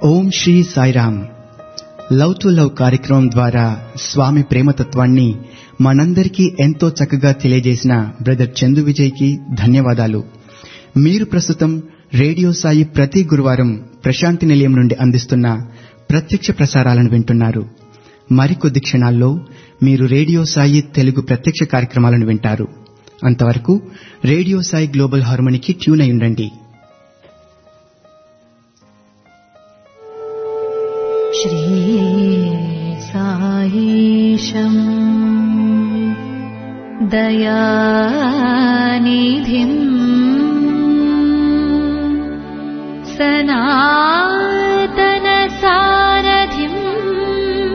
Om Shri Sairam love to love కార్యక్రమం ద్వారా స్వామి ప్రేమతత్వాన్ని మనందరికీ ఎంతో చక్కగా తెలియజేసిన బ్రదర్ చందు విజయ్కి ధన్యవాదాలు మీరు ప్రస్తుతం రేడియో సాయి ప్రతి గురువారం ప్రశాంతి నిలయం నుండి అందిస్తున్న ప్రత్యక్ష ప్రసారాలను వింటున్నారు మరికొద్ది క్షణాల్లో మీరు రేడియో సాయి తెలుగు ప్రత్యక్ష కార్యక్రమాలను వింటారు అంతవరకు రేడియో సాయి గ్లోబల్ హార్మోనికి ట్యూన్ అయి ఉండండి श्रीसायीशम् दयानिधिम् सनातनसारथिम्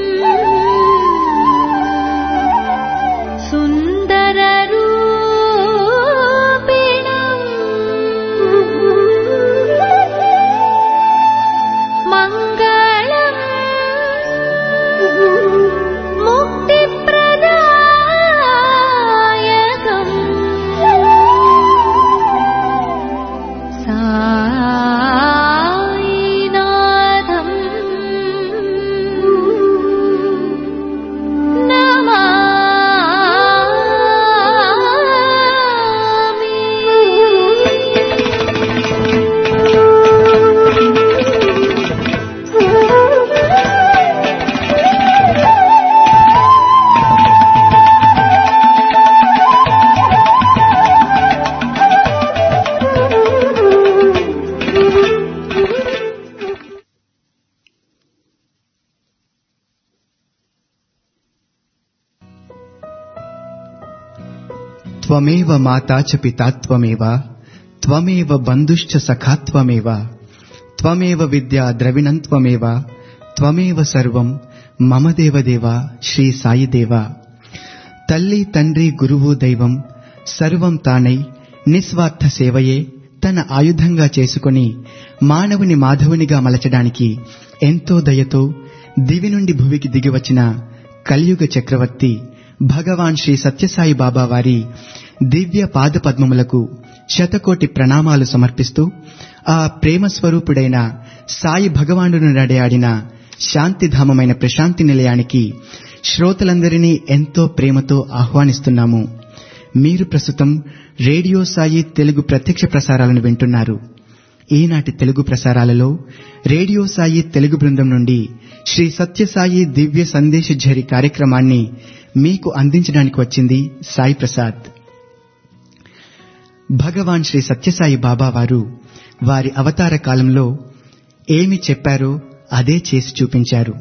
सुन्दररूपिणम् मङ्गलम् मुक्तिप्रदायकम् सायिनाथम् త్వమేవ మాతా చ పితా త్వమేవ త్వమేవ బంధుశ్చ సఖా త్వమేవ త్వమేవ విద్యా ద్రవిణం త్వమేవ త్వమేవ సర్వం మమ దేవదేవ శ్రీ సాయి దేవ తల్లి తండ్రి గురువు దైవం సర్వం తానై నిస్వార్థ సేవయే తన ఆయుధంగా చేసుకుని మానవుని మాధవునిగా మలచడానికి ఎంతో దయతో దివి నుండి భువికి దిగివచ్చిన కలియుగ చక్రవర్తి భగవాన్ శ్రీ సత్యసాయి బాబా వారి దివ్య పాద పద్మములకు శతకోటి ప్రణామాలు సమర్పిస్తూ ఆ ప్రేమ స్వరూపుడైన సాయి భగవానుడు నడయాడిన శాంతిధామమైన ప్రశాంతి నిలయానికి శ్రోతలందరినీ ఎంతో ప్రేమతో ఆహ్వానిస్తున్నాము మీరు ప్రస్తుతం రేడియో సాయి తెలుగు ప్రత్యక్ష ప్రసారాలను వింటున్నారు ఈనాటి తెలుగు ప్రసారాలలో రేడియో సాయి తెలుగు బృందం నుండి శ్రీ సత్యసాయి దివ్య సందేశ ఝరి కార్యక్రమాన్ని మీకు అందించడానికి వచ్చింది సాయి ప్రసాద్ భగవాన్ శ్రీ సత్యసాయి బాబా వారు వారి అవతార కాలంలో ఏమి చెప్పారో అదే చేసి చూపించారు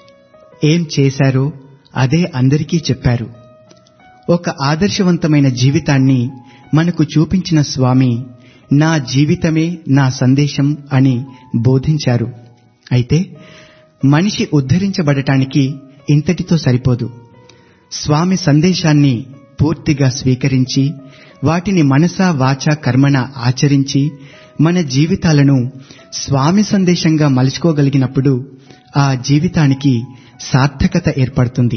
ఏం చేశారో అదే అందరికీ చెప్పారు ఒక ఆదర్శవంతమైన జీవితాన్ని మనకు చూపించిన స్వామి నా జీవితమే నా సందేశం అని బోధించారు అయితే మనిషి ఉద్ధరించబడటానికి ఇంతటితో సరిపోదు స్వామి సందేశాన్ని పూర్తిగా స్వీకరించి వాటిని మనసా వాచ కర్మణ ఆచరించి మన జీవితాలను స్వామి సందేశంగా మలుచుకోగలిగినప్పుడు ఆ జీవితానికి సార్థకత ఏర్పడుతుంది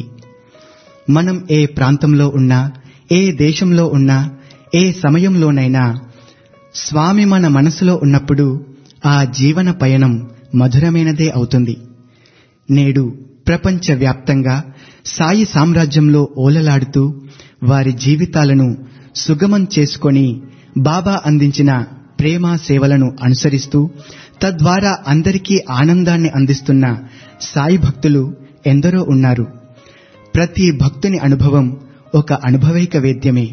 మనం ఏ ప్రాంతంలో ఉన్నా ఏ దేశంలో ఉన్నా ఏ సమయంలోనైనా స్వామి మన మనసులో ఉన్నప్పుడు ఆ జీవన పయనం మధురమైనదే అవుతుంది నేడు ప్రపంచవ్యాప్తంగా సాయి సామ్రాజ్యంలో ఓలలాడుతూ వారి జీవితాలను సుగమం చేసుకొని బాబా అందించిన ప్రేమ సేవలను అనుసరిస్తూ తద్వారా అందరికీ ఆనందాన్ని అందిస్తున్న సాయి భక్తులు ఎందరో ఉన్నారు ప్రతి భక్తుని అనుభవం ఒక అనుభవైక వేద్యమే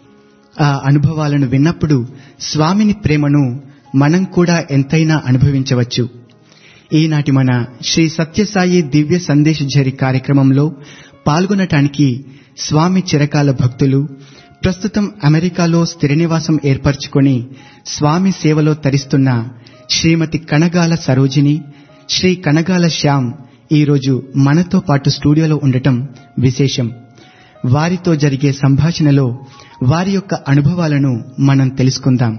ఆ అనుభవాలను విన్నప్పుడు స్వామిని ప్రేమను మనం కూడా ఎంతైనా అనుభవించవచ్చు ఈనాటి మన శ్రీ సత్యసాయి దివ్య సందేశ ఝరి కార్యక్రమంలో పాల్గొనటానికి స్వామి చిరకాల భక్తులు ప్రస్తుతం అమెరికాలో స్థిర నివాసం ఏర్పరచుకొని స్వామి సేవలో తరిస్తున్న శ్రీమతి కనగాల సరోజిని శ్రీ కనగాల శ్యామ్ ఈరోజు మనతో పాటు స్టూడియోలో ఉండటం విశేషం వారితో జరిగే సంభాషణలో వారి యొక్క అనుభవాలను మనం తెలుసుకుందాం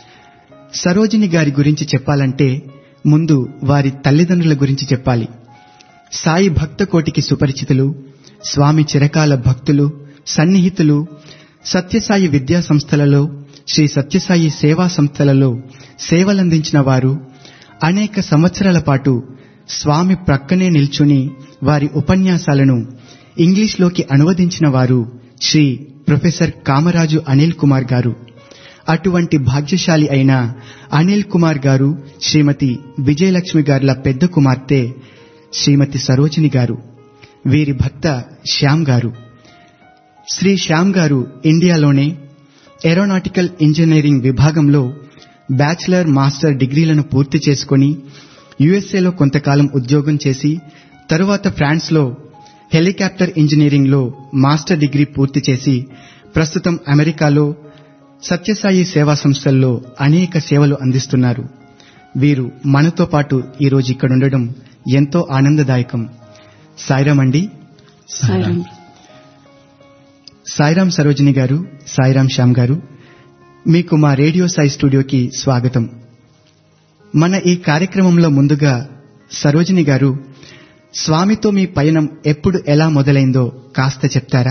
సరోజిని గారి గురించి చెప్పాలంటే ముందు వారి తల్లిదండ్రుల గురించి చెప్పాలి సాయి భక్త కోటికి సుపరిచితులు స్వామి చిరకాల భక్తులు సన్నిహితులు సత్యసాయి విద్యా సంస్థలలో శ్రీ సత్యసాయి సేవా సంస్థలలో సేవలందించిన వారు అనేక సంవత్సరాల పాటు స్వామి ప్రక్కనే నిల్చుని వారి ఉపన్యాసాలను ఇంగ్లీష్లోకి అనువదించిన వారు శ్రీ ప్రొఫెసర్ కామరాజు అనిల్ కుమార్ గారు అటువంటి భాగ్యశాలి అయిన అనిల్ కుమార్ గారు శ్రీమతి విజయలక్ష్మి గారుల పెద్ద కుమార్తె శ్రీమతి సరోజిని గారు వీరి భర్త శ్యామ్ గారు శ్రీ శ్యామ్ గారు ఇండియాలోనే ఏరోనాటికల్ ఇంజనీరింగ్ విభాగంలో బ్యాచిలర్ మాస్టర్ డిగ్రీలను పూర్తి చేసుకుని యుఎస్ఏలో కొంతకాలం ఉద్యోగం చేసి తరువాత ఫ్రాన్స్లో హెలికాప్టర్ ఇంజనీరింగ్లో మాస్టర్ డిగ్రీ పూర్తి చేసి ప్రస్తుతం అమెరికాలో సత్యసాయి సేవా సంస్థల్లో అనేక సేవలు అందిస్తున్నారు వీరు మనతో పాటు ఈరోజు ఇక్కడ ఉండడం ఎంతో ఆనందదాయకం సాయిరామ్ అండి సాయిరాం సాయిరామ్ సరోజిని గారు సాయిరామ్ శ్యామ్ గారు మీకు మా రేడియో సాయి స్టూడియోకి స్వాగతం మన ఈ కార్యక్రమంలో ముందుగా సరోజిని గారు స్వామితో మీ పయనం ఎప్పుడు ఎలా మొదలైందో కాస్త చెప్తారా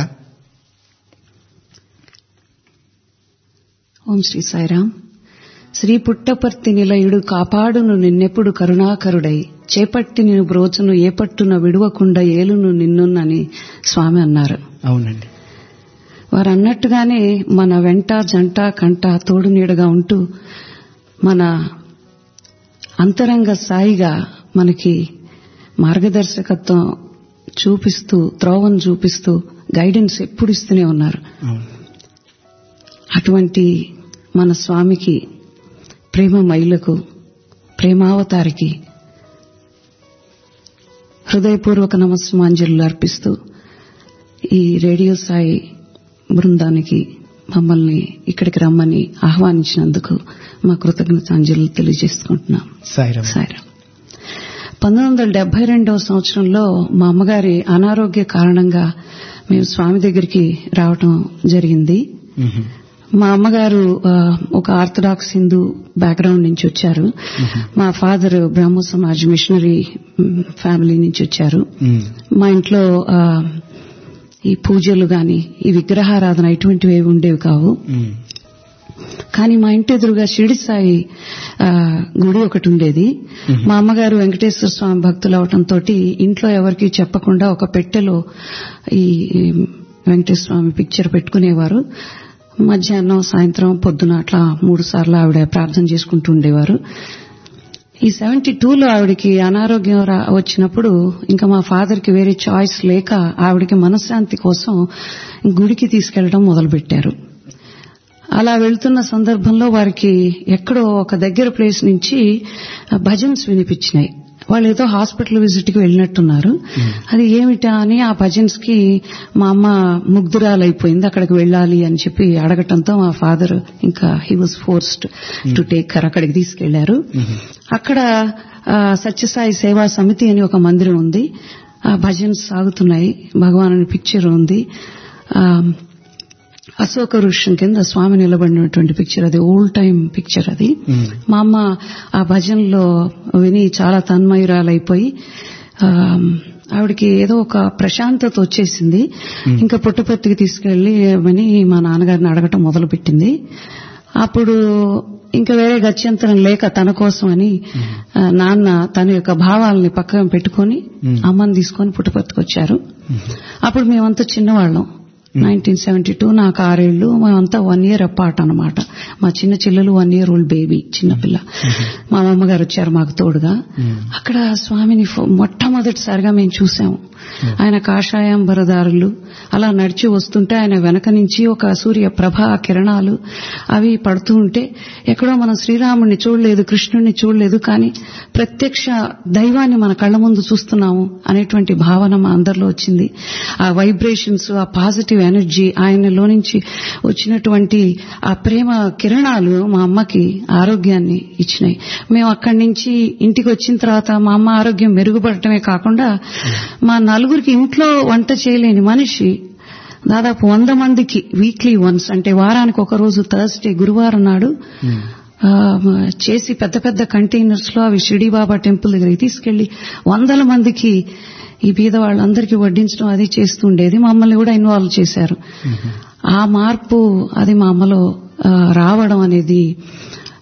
ఓం శ్రీ సాయిరాం శ్రీ పుట్టపర్తి నిలయుడు కాపాడును నిన్నెప్పుడు కరుణాకరుడై చేపట్టి నిన్ను బ్రోచును ఏ పట్టున విడువకుండా ఏలును నిన్నున్నని స్వామి అన్నారు అవునండి వారు అన్నట్టుగానే మన వెంట జంట కంట తోడు నీడగా ఉంటూ మన అంతరంగ సాయిగా మనకి మార్గదర్శకత్వం చూపిస్తూ త్రోవను చూపిస్తూ గైడెన్స్ ఎప్పుడు ఇస్తూనే ఉన్నారు అవును అటువంటి మన స్వామికి ప్రేమ మైలకు ప్రేమావతారికి హృదయపూర్వక నమస్మాంజలు అర్పిస్తూ ఈ రేడియో సాయి బృందానికి మమ్మల్ని ఇక్కడికి రమ్మని ఆహ్వానించినందుకు మా కృతజ్ఞతాంజలు తెలియజేసుకుంటున్నాం సాయిరామ్ సాయిరాం పంతొమ్మిది వందల డెబ్బై రెండవ సంవత్సరంలో మా అమ్మగారి అనారోగ్య కారణంగా మేము స్వామి దగ్గరికి రావటం జరిగింది మ్మ్. మా అమ్మగారు ఆ, ఒక ఆర్థడాక్స్ హిందూ బ్యాక్గ్రౌండ్ నుంచి వచ్చారు మా ఫాదర్ బ్రహ్మ సమాజ్ మిషనరీ మ్, ఫ్యామిలీ నుంచి వచ్చారు మ్మ్. మా ఇంట్లో ఆ, ఈ పూజలు గాని ఈ విగ్రహారాధన ఇటువంటివి ఏవి ఉండేవి కావు మ్మ్. కానీ మా ఇంటి ఎదురుగా షిరిడి సాయి ఆ, గుడి ఒకటి ఉండేది మా అమ్మగారు వెంకటేశ్వర స్వామి భక్తులు అవటంతో ఇంట్లో ఎవరికి చెప్పకుండా ఒక పెట్టెలో ఈ ఈ వెంకటేశ్వర స్వామి పిక్చర్ పెట్టుకునేవారు మధ్యాహ్నం సాయంత్రం పొద్దున అట్లా మూడు సార్లు ఆవిడ ప్రార్థన చేసుకుంటూ ఉండేవారు ఈ సెవెంటీ టూలో ఆవిడకి అనారోగ్యం రా- వచ్చినప్పుడు ఇంకా మా ఫాదర్ కి వేరే చాయిస్ లేక ఆవిడకి మనశ్శాంతి కోసం గుడికి తీసుకెళ్లడం మొదలుపెట్టారు అలా వెళ్తున్న సందర్భంలో వారికి ఎక్కడో ఒక దగ్గర ప్లేస్ నుంచి భజన్స్ వినిపించినాయి వాళ్ళు ఏదో హాస్పిటల్ విజిట్ కి వెళ్ళినట్టున్నారు అది ఏమిటా అని ఆ భజన్స్ కి మా అమ్మ ముగ్ధురాలైపోయింది అక్కడికి వెళ్ళాలి అని చెప్పి అడగటంతో మా ఫాదర్ ఇంకా he was forced to take car అక్కడికి తీసుకెళ్లారు అక్కడ ఆ, సత్యసాయి సేవా సమితి అని ఒక మందిరం ఉంది ఆ భజన్స్ సాగుతున్నాయి భగవాను పిక్చర్ ఉంది ఆ, అశోక వృక్షం కింద స్వామి నిలబడినటువంటి పిక్చర్ అది ఓల్డ్ టైం పిక్చర్ అది మ్మ్. మా అమ్మ ఆ భజనలో విని చాలా తన్మయురాలైపోయి ఆ, ఆవిడకి ఏదో ఒక ప్రశాంతత వచ్చేసింది ఇంకా పుట్టపర్తికి తీసుకెళ్లి అని మా నాన్నగారిని అడగటం మొదలుపెట్టింది అప్పుడు ఇంకా వేరే గత్యంతరం లేక తన కోసం అని ఆ, నాన్న తన యొక్క భావాలని పక్కన పెట్టుకొని అమ్మని తీసుకొని పుట్టపర్తికి వచ్చారు అప్పుడు మేమంతా చిన్నవాళ్ళం నైన్టీన్ సెవెంటీ టూ నాకు ఆరేళ్లు మేమంతా వన్ ఇయర్ అపార్ట్ అనమాట మా చిన్న చెల్లెలు వన్ ఇయర్ ఓల్డ్ బేబీ చిన్నపిల్ల మా అమ్మగారు వచ్చారు మాకు తోడుగా అక్కడ స్వామిని ఫో- మొట్టమొదటిసారిగా మేము చూసాము ఆయన కాషాయాంబరదారులు అలా నడిచి వస్తుంటే ఆయన వెనక నుంచి ఒక సూర్య ప్రభా కిరణాలు అవి పడుతూ ఉంటే ఎక్కడో మనం శ్రీరాముడిని చూడలేదు కృష్ణుడిని చూడలేదు కానీ ప్రత్యక్ష దైవాన్ని మన కళ్ళ ముందు చూస్తున్నాము అనేటువంటి భావన మా అందరిలో వచ్చింది ఆ వైబ్రేషన్స్ ఆ పాజిటివ్ ఎనర్జీ ఆయనలో నుంచి వచ్చినటువంటి ఆ ప్రేమ కిరణాలు మా అమ్మకి ఆరోగ్యాన్ని ఇచ్చినాయి మేము అక్కడి నుంచి ఇంటికి వచ్చిన తర్వాత మా అమ్మ ఆరోగ్యం మెరుగుపడటమే కాకుండా మా నలుగురికి ఇంట్లో వంట చేయలేని మనిషి దాదాపు వంద మందికి వీక్లీ వన్స్ అంటే వారానికి ఒక రోజు థర్స్డే గురువారం నాడు ఆ, చేసి పెద్ద పెద్ద కంటైనర్స్ లో అవి షిరిడి బాబా టెంపుల్ దగ్గరికి తీసుకెళ్లి వందల మందికి ఈ బీద వాళ్ళందరికీ వడ్డించడం అది చేస్తుండేది మమ్మల్ని కూడా ఇన్వాల్వ్ చేశారు ఆ మార్పు అది మా అమ్మలో ఆ, రావడం అనేది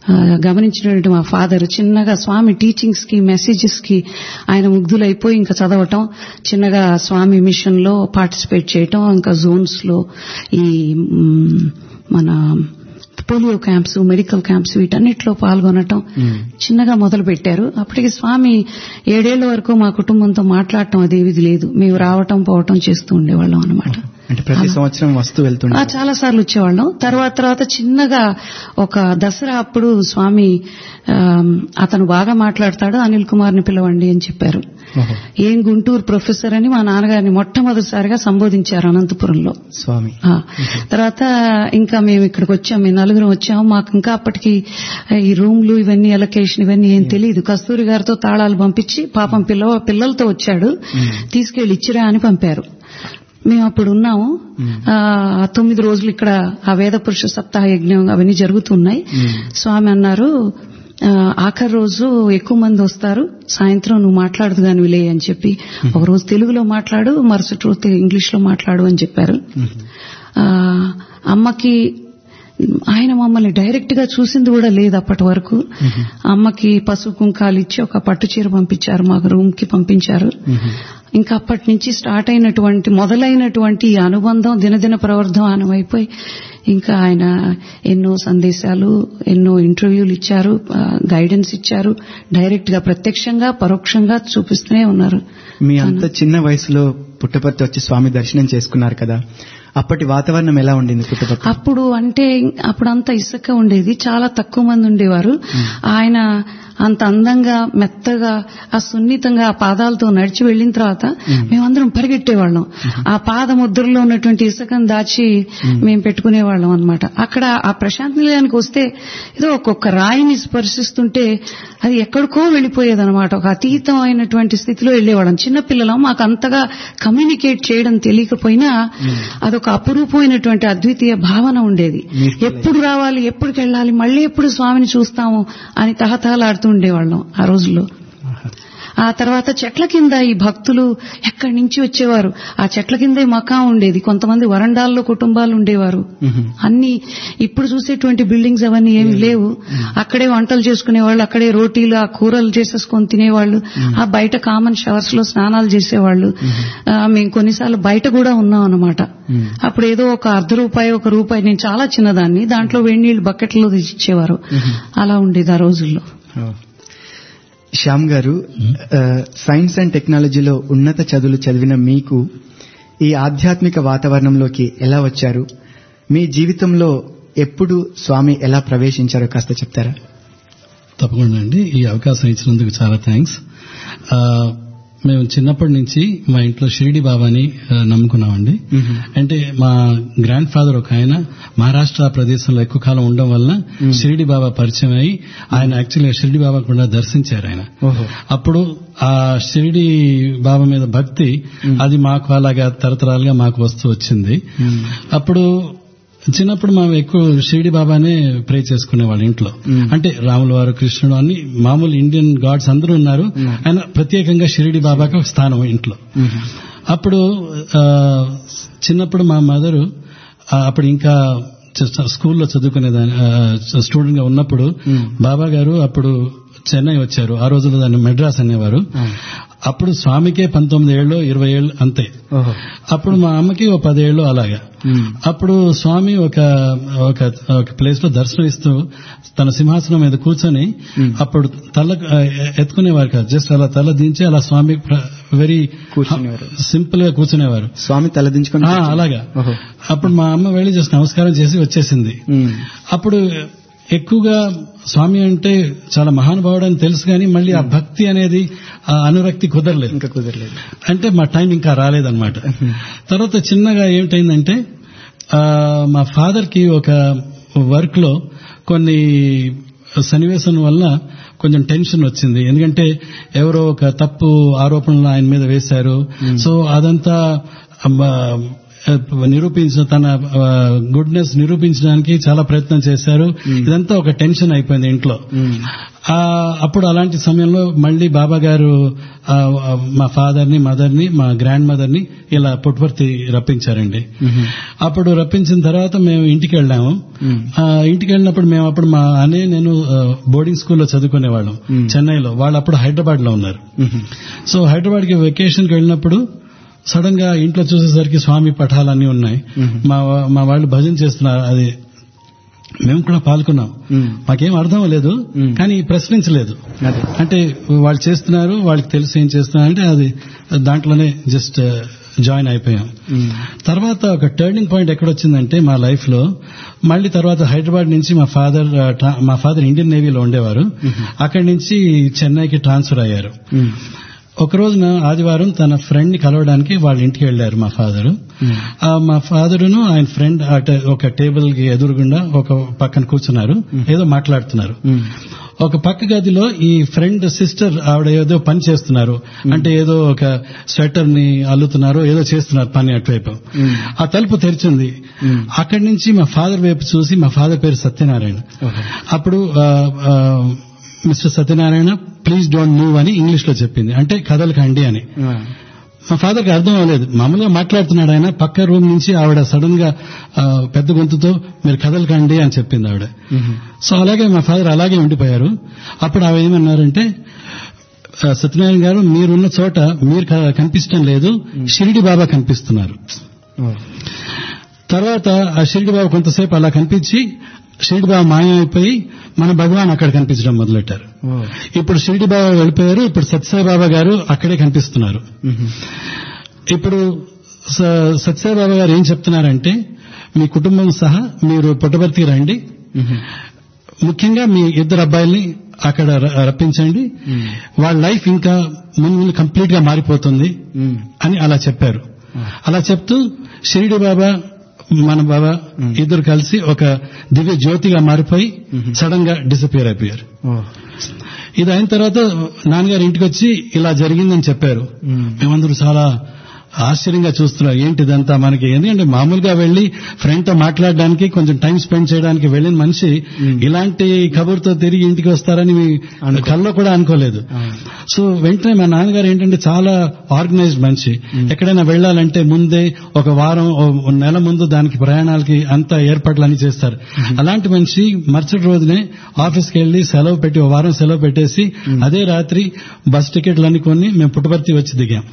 ఆ, గమనించినటువంటి మా ఫాదర్ చిన్నగా స్వామి టీచింగ్స్ కి మెసేజెస్ కి ఆయన ముగ్ధులైపోయి ఇంకా చదవటం చిన్నగా స్వామి మిషన్ లో పార్టిసిపేట్ చేయటం ఇంకా జోన్స్ లో ఈ మ్, మన పోలియో క్యాంప్స్ మెడికల్ క్యాంప్స్ వీటన్నిటిలో పాల్గొనటం చిన్నగా మొదలు పెట్టారు అప్పటికి స్వామి ఏడేళ్ల వరకు మా కుటుంబంతో మాట్లాడటం అదేవిది లేదు మేము రావటం పోవటం చేస్తూ ఉండేవాళ్ళం అనమాట అంటే ప్రతి సంవత్సరం వస్తూ వెళ్తుండే చాలా సార్లు వచ్చేవాళ్ళం తర్వాత తర్వాత చిన్నగా ఒక దసరా అప్పుడు స్వామి ఆ, అతను బాగా మాట్లాడతాడు అనిల్ కుమార్ ని పిలవండి అని చెప్పారు ఓహో, ఏం గుంటూరు ప్రొఫెసర్ అని మా నాన్నగారిని మొట్టమొదటిసారిగా సంబోధించారు అనంతపురంలో స్వామి ఆ, తర్వాత ఇంకా మేము ఇక్కడికి వచ్చాం మేము నలుగురం వచ్చాము మాకు ఇంకా అప్పటికి ఈ రూమ్లు ఇవన్నీ ఎలకేషన్ ఇవన్నీ ఏం తెలియదు కస్తూరి గారితో తాళాలు పంపించి పాపం పిల్ల పిల్లలతో వచ్చాడు తీసుకెళ్లి ఇచ్చిరా అని పంపారు మేము అప్పుడు ఉన్నాము ఆ, తొమ్మిది రోజులు ఇక్కడ ఆ వేద పురుష సప్తాహ యజ్ఞం అవన్నీ జరుగుతున్నాయి స్వామి అన్నారు ఆ, ఆఖరి రోజు ఎక్కువ మంది వస్తారు సాయంత్రం నువ్వు మాట్లాడదు గాని విలే అని చెప్పి ఒక రోజు తెలుగులో మాట్లాడు మరుసటి రోజు ఇంగ్లీష్ లో మాట్లాడు అని చెప్పారు ఆ, అమ్మకి ఆయన మమ్మల్ని డైరెక్ట్ గా చూసింది కూడా లేదు అప్పటి వరకు అమ్మకి పసుపు కుంకాలు ఇచ్చి ఒక పట్టు చీర పంపించారు మాకు రూమ్ కి పంపించారు ఇంకా అప్పటి నుంచి స్టార్ట్ అయినటువంటి మొదలైనటువంటి ఈ అనుబంధం దినదిన ప్రవర్ధమానం అయిపోయి ఇంకా ఆయన ఎన్నో సందేశాలు ఎన్నో ఇంటర్వ్యూలు ఇచ్చారు గైడెన్స్ ఇచ్చారు డైరెక్ట్ గా ప్రత్యక్షంగా పరోక్షంగా చూపిస్తూనే ఉన్నారు మీ అంత చిన్న వయసులో పుట్టపర్తి వచ్చి స్వామి దర్శనం చేసుకున్నారు కదా అప్పటి వాతావరణం ఎలా ఉండింది పుట్టపర్తి అప్పుడు అంటే అప్పుడు అంత ఇసుక ఉండేది చాలా తక్కువ మంది ఉండేవారు ఆయన అంత అందంగా మెత్తగా ఆ సున్నితంగా ఆ పాదాలతో నడిచి వెళ్ళిన తర్వాత మేమందరం పరిగెట్టేవాళ్ళం ఆ పాద ముద్రలో ఉన్నటువంటి ఇసుకను దాచి మేము పెట్టుకునేవాళ్ళం అనమాట అక్కడ ఆ ప్రశాంత్ నిలయానికి వస్తే ఏదో ఒక్కొక్క రాయిని స్పర్శిస్తుంటే అది ఎక్కడికో వెళ్ళిపోయేదన్నమాట ఒక అతీతమైనటువంటి స్థితిలో వెళ్ళేవాళ్ళం చిన్నపిల్లలం మాకు అంతగా కమ్యూనికేట్ చేయడం తెలియకపోయినా అదొక అపురూపమైనటువంటి అద్వితీయ భావన ఉండేది ఎప్పుడు రావాలి ఎప్పటికి వెళ్ళాలి మళ్ళీ ఎప్పుడు స్వామిని చూస్తాము అని తహతహలాడుతూ ఉండేవాళ్ళం ఆ రోజుల్లో ఆ తర్వాత చెట్ల కింద ఈ భక్తులు ఎక్కడి నుంచి వచ్చేవారు ఆ చెట్ల కిందే మకా ఉండేది కొంతమంది వరండాల్లో కుటుంబాలు ఉండేవారు అన్ని ఇప్పుడు చూసేటువంటి బిల్డింగ్స్ అవన్నీ ఏమి లేవు అక్కడే వంటలు చేసుకునేవాళ్ళు అక్కడే రోటీలు ఆ కూరలు చేసేసుకొని తినేవాళ్ళు ఆ బయట కామన్ షవర్స్ లో స్నానాలు చేసేవాళ్ళు ఆ, మేము కొన్నిసార్లు బయట కూడా ఉన్నాం అనమాట అప్పుడు ఏదో ఒక అర్ధ రూపాయి ఒక రూపాయి నేను చాలా చిన్నదాన్ని దాంట్లో వేడినీళ్ళు బకెట్లో ఇచ్చేవారు అలా ఉండేది ఆ రోజుల్లో ఓ. శ్యామ్ గారు ఆ, సైన్స్ అండ్ టెక్నాలజీలో ఉన్నత చదువులు చదివిన మీకు ఈ ఆధ్యాత్మిక వాతావరణంలోకి ఎలా వచ్చారు మీ జీవితంలో ఎప్పుడు స్వామి ఎలా ప్రవేశించారో కాస్త చెప్తారా తప్పకుండా అండి ఈ అవకాశం ఇచ్చినందుకు చాలా థ్యాంక్స్ ఆ, మేము చిన్నప్పటి నుంచి మా ఇంట్లో షిరిడి బాబాని ఆ, నమ్ముకున్నామండి అంటే మా గ్రాండ్ ఫాదర్ ఒక ఆయన మహారాష్ట్ర ప్రదేశంలో ఎక్కువ కాలం ఉండడం వల్ల షిరిడి బాబా పరిచయం అయి ఆయన యాక్చువల్గా షిరిడి బాబా కూడా దర్శించారు ఆయన ఓహో అప్పుడు ఆ షిరిడి బాబా మీద భక్తి అది మాకు అలాగా తరతరాలుగా మాకు వస్తూ వచ్చింది అప్పుడు చిన్నప్పుడు మనం ఎక్కువ షిరిడి బాబానే ప్రే చేసుకునే వాళ్ళ ఇంట్లో అంటే రాముల వారు కృష్ణుడు అన్ని మామూలు ఇండియన్ గాడ్స్ అందరూ ఉన్నారు ఆయన ప్రత్యేకంగా షిరిడి బాబాకి ఒక స్థానం ఇంట్లో అప్పుడు ఆ, చిన్నప్పుడు మా మదరు అప్పుడు ఇంకా చ- స్కూల్లో చదువుకునేదాన్ని స్టూడెంట్ గా ఉన్నప్పుడు బాబా గారు అప్పుడు చెన్నై వచ్చారు ఆ రోజుల్లో దాన్ని మెడ్రాస్ అనేవారు అప్పుడు స్వామికే పంతొమ్మిది ఏళ్ళు ఇరవై ఏళ్ళు అంతే ఓహో అప్పుడు మా అమ్మకి ఒక పదేళ్ళు అలాగా అప్పుడు స్వామి ఒక ఒక ఒక ప్లేస్ లో దర్శనం ఇస్తూ తన సింహాసనం మీద కూర్చొని అప్పుడు తల ఆ, ఎత్తుకునేవారు కాదు జస్ట్ అలా తల దించి అలా స్వామి వెరీ కూర్చునేవారు. సింపుల్ గా కూర్చునేవారు స్వామి తలదించుకొని ఆ, అలాగా ఓహో అప్పుడు మా అమ్మ వెళ్ళి జస్ట్ నమస్కారం చేసి వచ్చేసింది ఉమ్. అప్పుడు ఎక్కువగా స్వామి అంటే చాలా మహానుభావుడు అని తెలుసు కానీ మళ్ళీ ఆ భక్తి అనేది ఆ అనురక్తి కుదరలేదు ఇంకా కుదరలేదు అంటే మా టైం ఇంకా రాలేదన్నమాట తర్వాత చిన్నగా ఏమిటైందంటే ఆ, మా ఫాదర్ కి ఒక వర్క్ లో కొన్ని సన్నివేశం వల్ల కొంచెం టెన్షన్ వచ్చింది ఎందుకంటే ఎవరో ఒక తప్పు ఆరోపణలు ఆయన మీద వేశారు సో అదంతా ఆ, నిరూపించిన తన గుడ్నెస్ నిరూపించడానికి చాలా ప్రయత్నం చేశారు ఇదంతా ఒక టెన్షన్ అయిపోయింది ఇంట్లో ఆ, అప్పుడు అలాంటి సమయంలో మళ్ళీ బాబా గారు ఆ, ఆ, మా ఫాదర్ ని మదర్ ని మా గ్రాండ్ మదర్ ని ఇలా పుట్టుపర్తి రప్పించారండి అప్పుడు రప్పించిన తర్వాత మేము ఇంటికి వెళ్ళాము ఆ, ఇంటికి వెళ్ళినప్పుడు మేము అప్పుడు మా అనే నేను ఆ, బోర్డింగ్ స్కూల్లో చదువుకునేవాళ్ళం చెన్నైలో వాళ్ళు అప్పుడు హైదరాబాద్ లో ఉన్నారు సో హైదరాబాద్ కి వెకేషన్ కి వెళ్ళినప్పుడు సడన్ గా ఇంట్లో చూసేసరికి స్వామి పటాలన్నీ ఉన్నాయి మా మా వాళ్ళు భజన చేస్తున్నారు అది మేము కూడా పాల్గొన్నాం మాకేం అర్థం లేదు కానీ ప్రశ్నించలేదు అదే అంటే వాళ్ళు చేస్తున్నారు వాళ్ళకి తెలుసు ఏం చేస్తున్నారు అంటే అది దాంట్లోనే జస్ట్ జాయిన్ అయిపోయాం తర్వాత ఒక టర్నింగ్ పాయింట్ ఎక్కడొచ్చిందంటే మా లైఫ్ లో మళ్ళీ తర్వాత హైదరాబాద్ నుంచి మా ఫాదర్ మా ఫాదర్ ఇండియన్ నేవీలో ఉండేవారు అక్కడి నుంచి చెన్నైకి ట్రాన్స్ఫర్ అయ్యారు ఒక రోజున ఆదివారం తన ఫ్రెండ్ ని కలవడానికి వాళ్ళ ఇంటికి వెళ్లారు మా ఫాదర్ మా ఫాదరును ఆయన ఫ్రెండ్ అట ఒక టేబుల్ కి ఎదురుగుండా ఒక పక్కన కూర్చున్నారు ఏదో మాట్లాడుతున్నారు ఒక పక్క గదిలో ఈ ఫ్రెండ్ సిస్టర్ ఆవిడ ఏదో పని చేస్తున్నారు అంటే ఏదో ఒక స్వెటర్ ని అల్లుతున్నారు ఏదో చేస్తున్నారు పని అటువైపు ఆ తలుపు తెరిచింది అక్కడి నుంచి మా ఫాదర్ వైపు చూసి మా ఫాదర్ పేరు సత్యనారాయణ అప్పుడు ఆ, ఆ, mister Satyanarayana please don't move అని ఇంగ్లీష్ లో చెప్పింది అంటే కదలకండి అని మా ఫాదర్కి అర్థం అవ్వలేదు మామూలుగా మాట్లాడుతున్నాడు ఆయన పక్క రూమ్ నుంచి ఆవిడ సడన్ గా ఆ, పెద్ద గొంతుతో మీరు కదలకండి అని చెప్పింది ఆవిడ సో అలాగే మా ఫాదర్ అలాగే ఉండిపోయారు అప్పుడు ఆవిడ ఏమన్నారంటే "ఆ, సత్యనారాయణ గారు మీరున్న చోట మీరు క- కనిపించడం లేదు షిరిడి బాబా కనిపిస్తున్నారు తర్వాత ఆ షిరిడి బాబా కొంతసేపు అలా కనిపించి షిరిడి బాబా మాయమైపోయి మన భగవాన్ అక్కడ కనిపించడం మొదలెట్టారు ఇప్పుడు షిరిడి బాబా వెళ్ళిపోయారు ఇప్పుడు సత్యసాయి బాబా గారు అక్కడే కనిపిస్తున్నారు ఇప్పుడు స- సత్యసాయి బాబా గారు ఏం చెప్తున్నారంటే మీ కుటుంబం సహా మీరు పుట్టబర్తికి రండి ముఖ్యంగా మీ ఇద్దరు అబ్బాయిల్ని అక్కడ ర- రప్పించండి వాళ్ళ లైఫ్ ఇంకా ముందు ముందు కంప్లీట్ గా మారిపోతుంది అని అలా చెప్పారు అలా చెప్తూ షిరిడి బాబా మన బాబా ఇద్దరు కలిసి ఒక దివ్య జ్యోతిగా మారిపోయి సడన్ గా డిసపియర్ అయిపోయారు ఇది అయిన తర్వాత నాన్నగారు ఇంటికి వచ్చి ఇలా జరిగిందని చెప్పారు మేమందరూ చాలా ఆశ్చర్యంగా చూస్తున్నారు ఏంటి ఇదంతా మనకి ఎందుకంటే మామూలుగా వెళ్లి ఫ్రెండ్ తో మాట్లాడడానికి కొంచెం టైం స్పెండ్ చేయడానికి వెళ్ళిన మనిషి ఇలాంటి కబుర్తో తిరిగి ఇంటికి వస్తారని మీ కల్లో కూడా అనుకోలేదు సో వెంటనే మా నాన్నగారు ఏంటంటే చాలా ఆర్గనైజ్డ్ మనిషి ఎక్కడైనా వెళ్ళాలంటే ముందే ఒక వారం ఓ నెల ముందు దానికి ప్రయాణాలకి అంతా ఏర్పాట్లు అన్ని చేస్తారు అలాంటి మనిషి మరుసటి రోజునే ఆఫీస్కి వెళ్లి సెలవు పెట్టి ఓ వారం సెలవు పెట్టేసి అదే రాత్రి బస్ టికెట్లు అన్ని కొని మేము పుట్టపర్తి వచ్చి దిగాం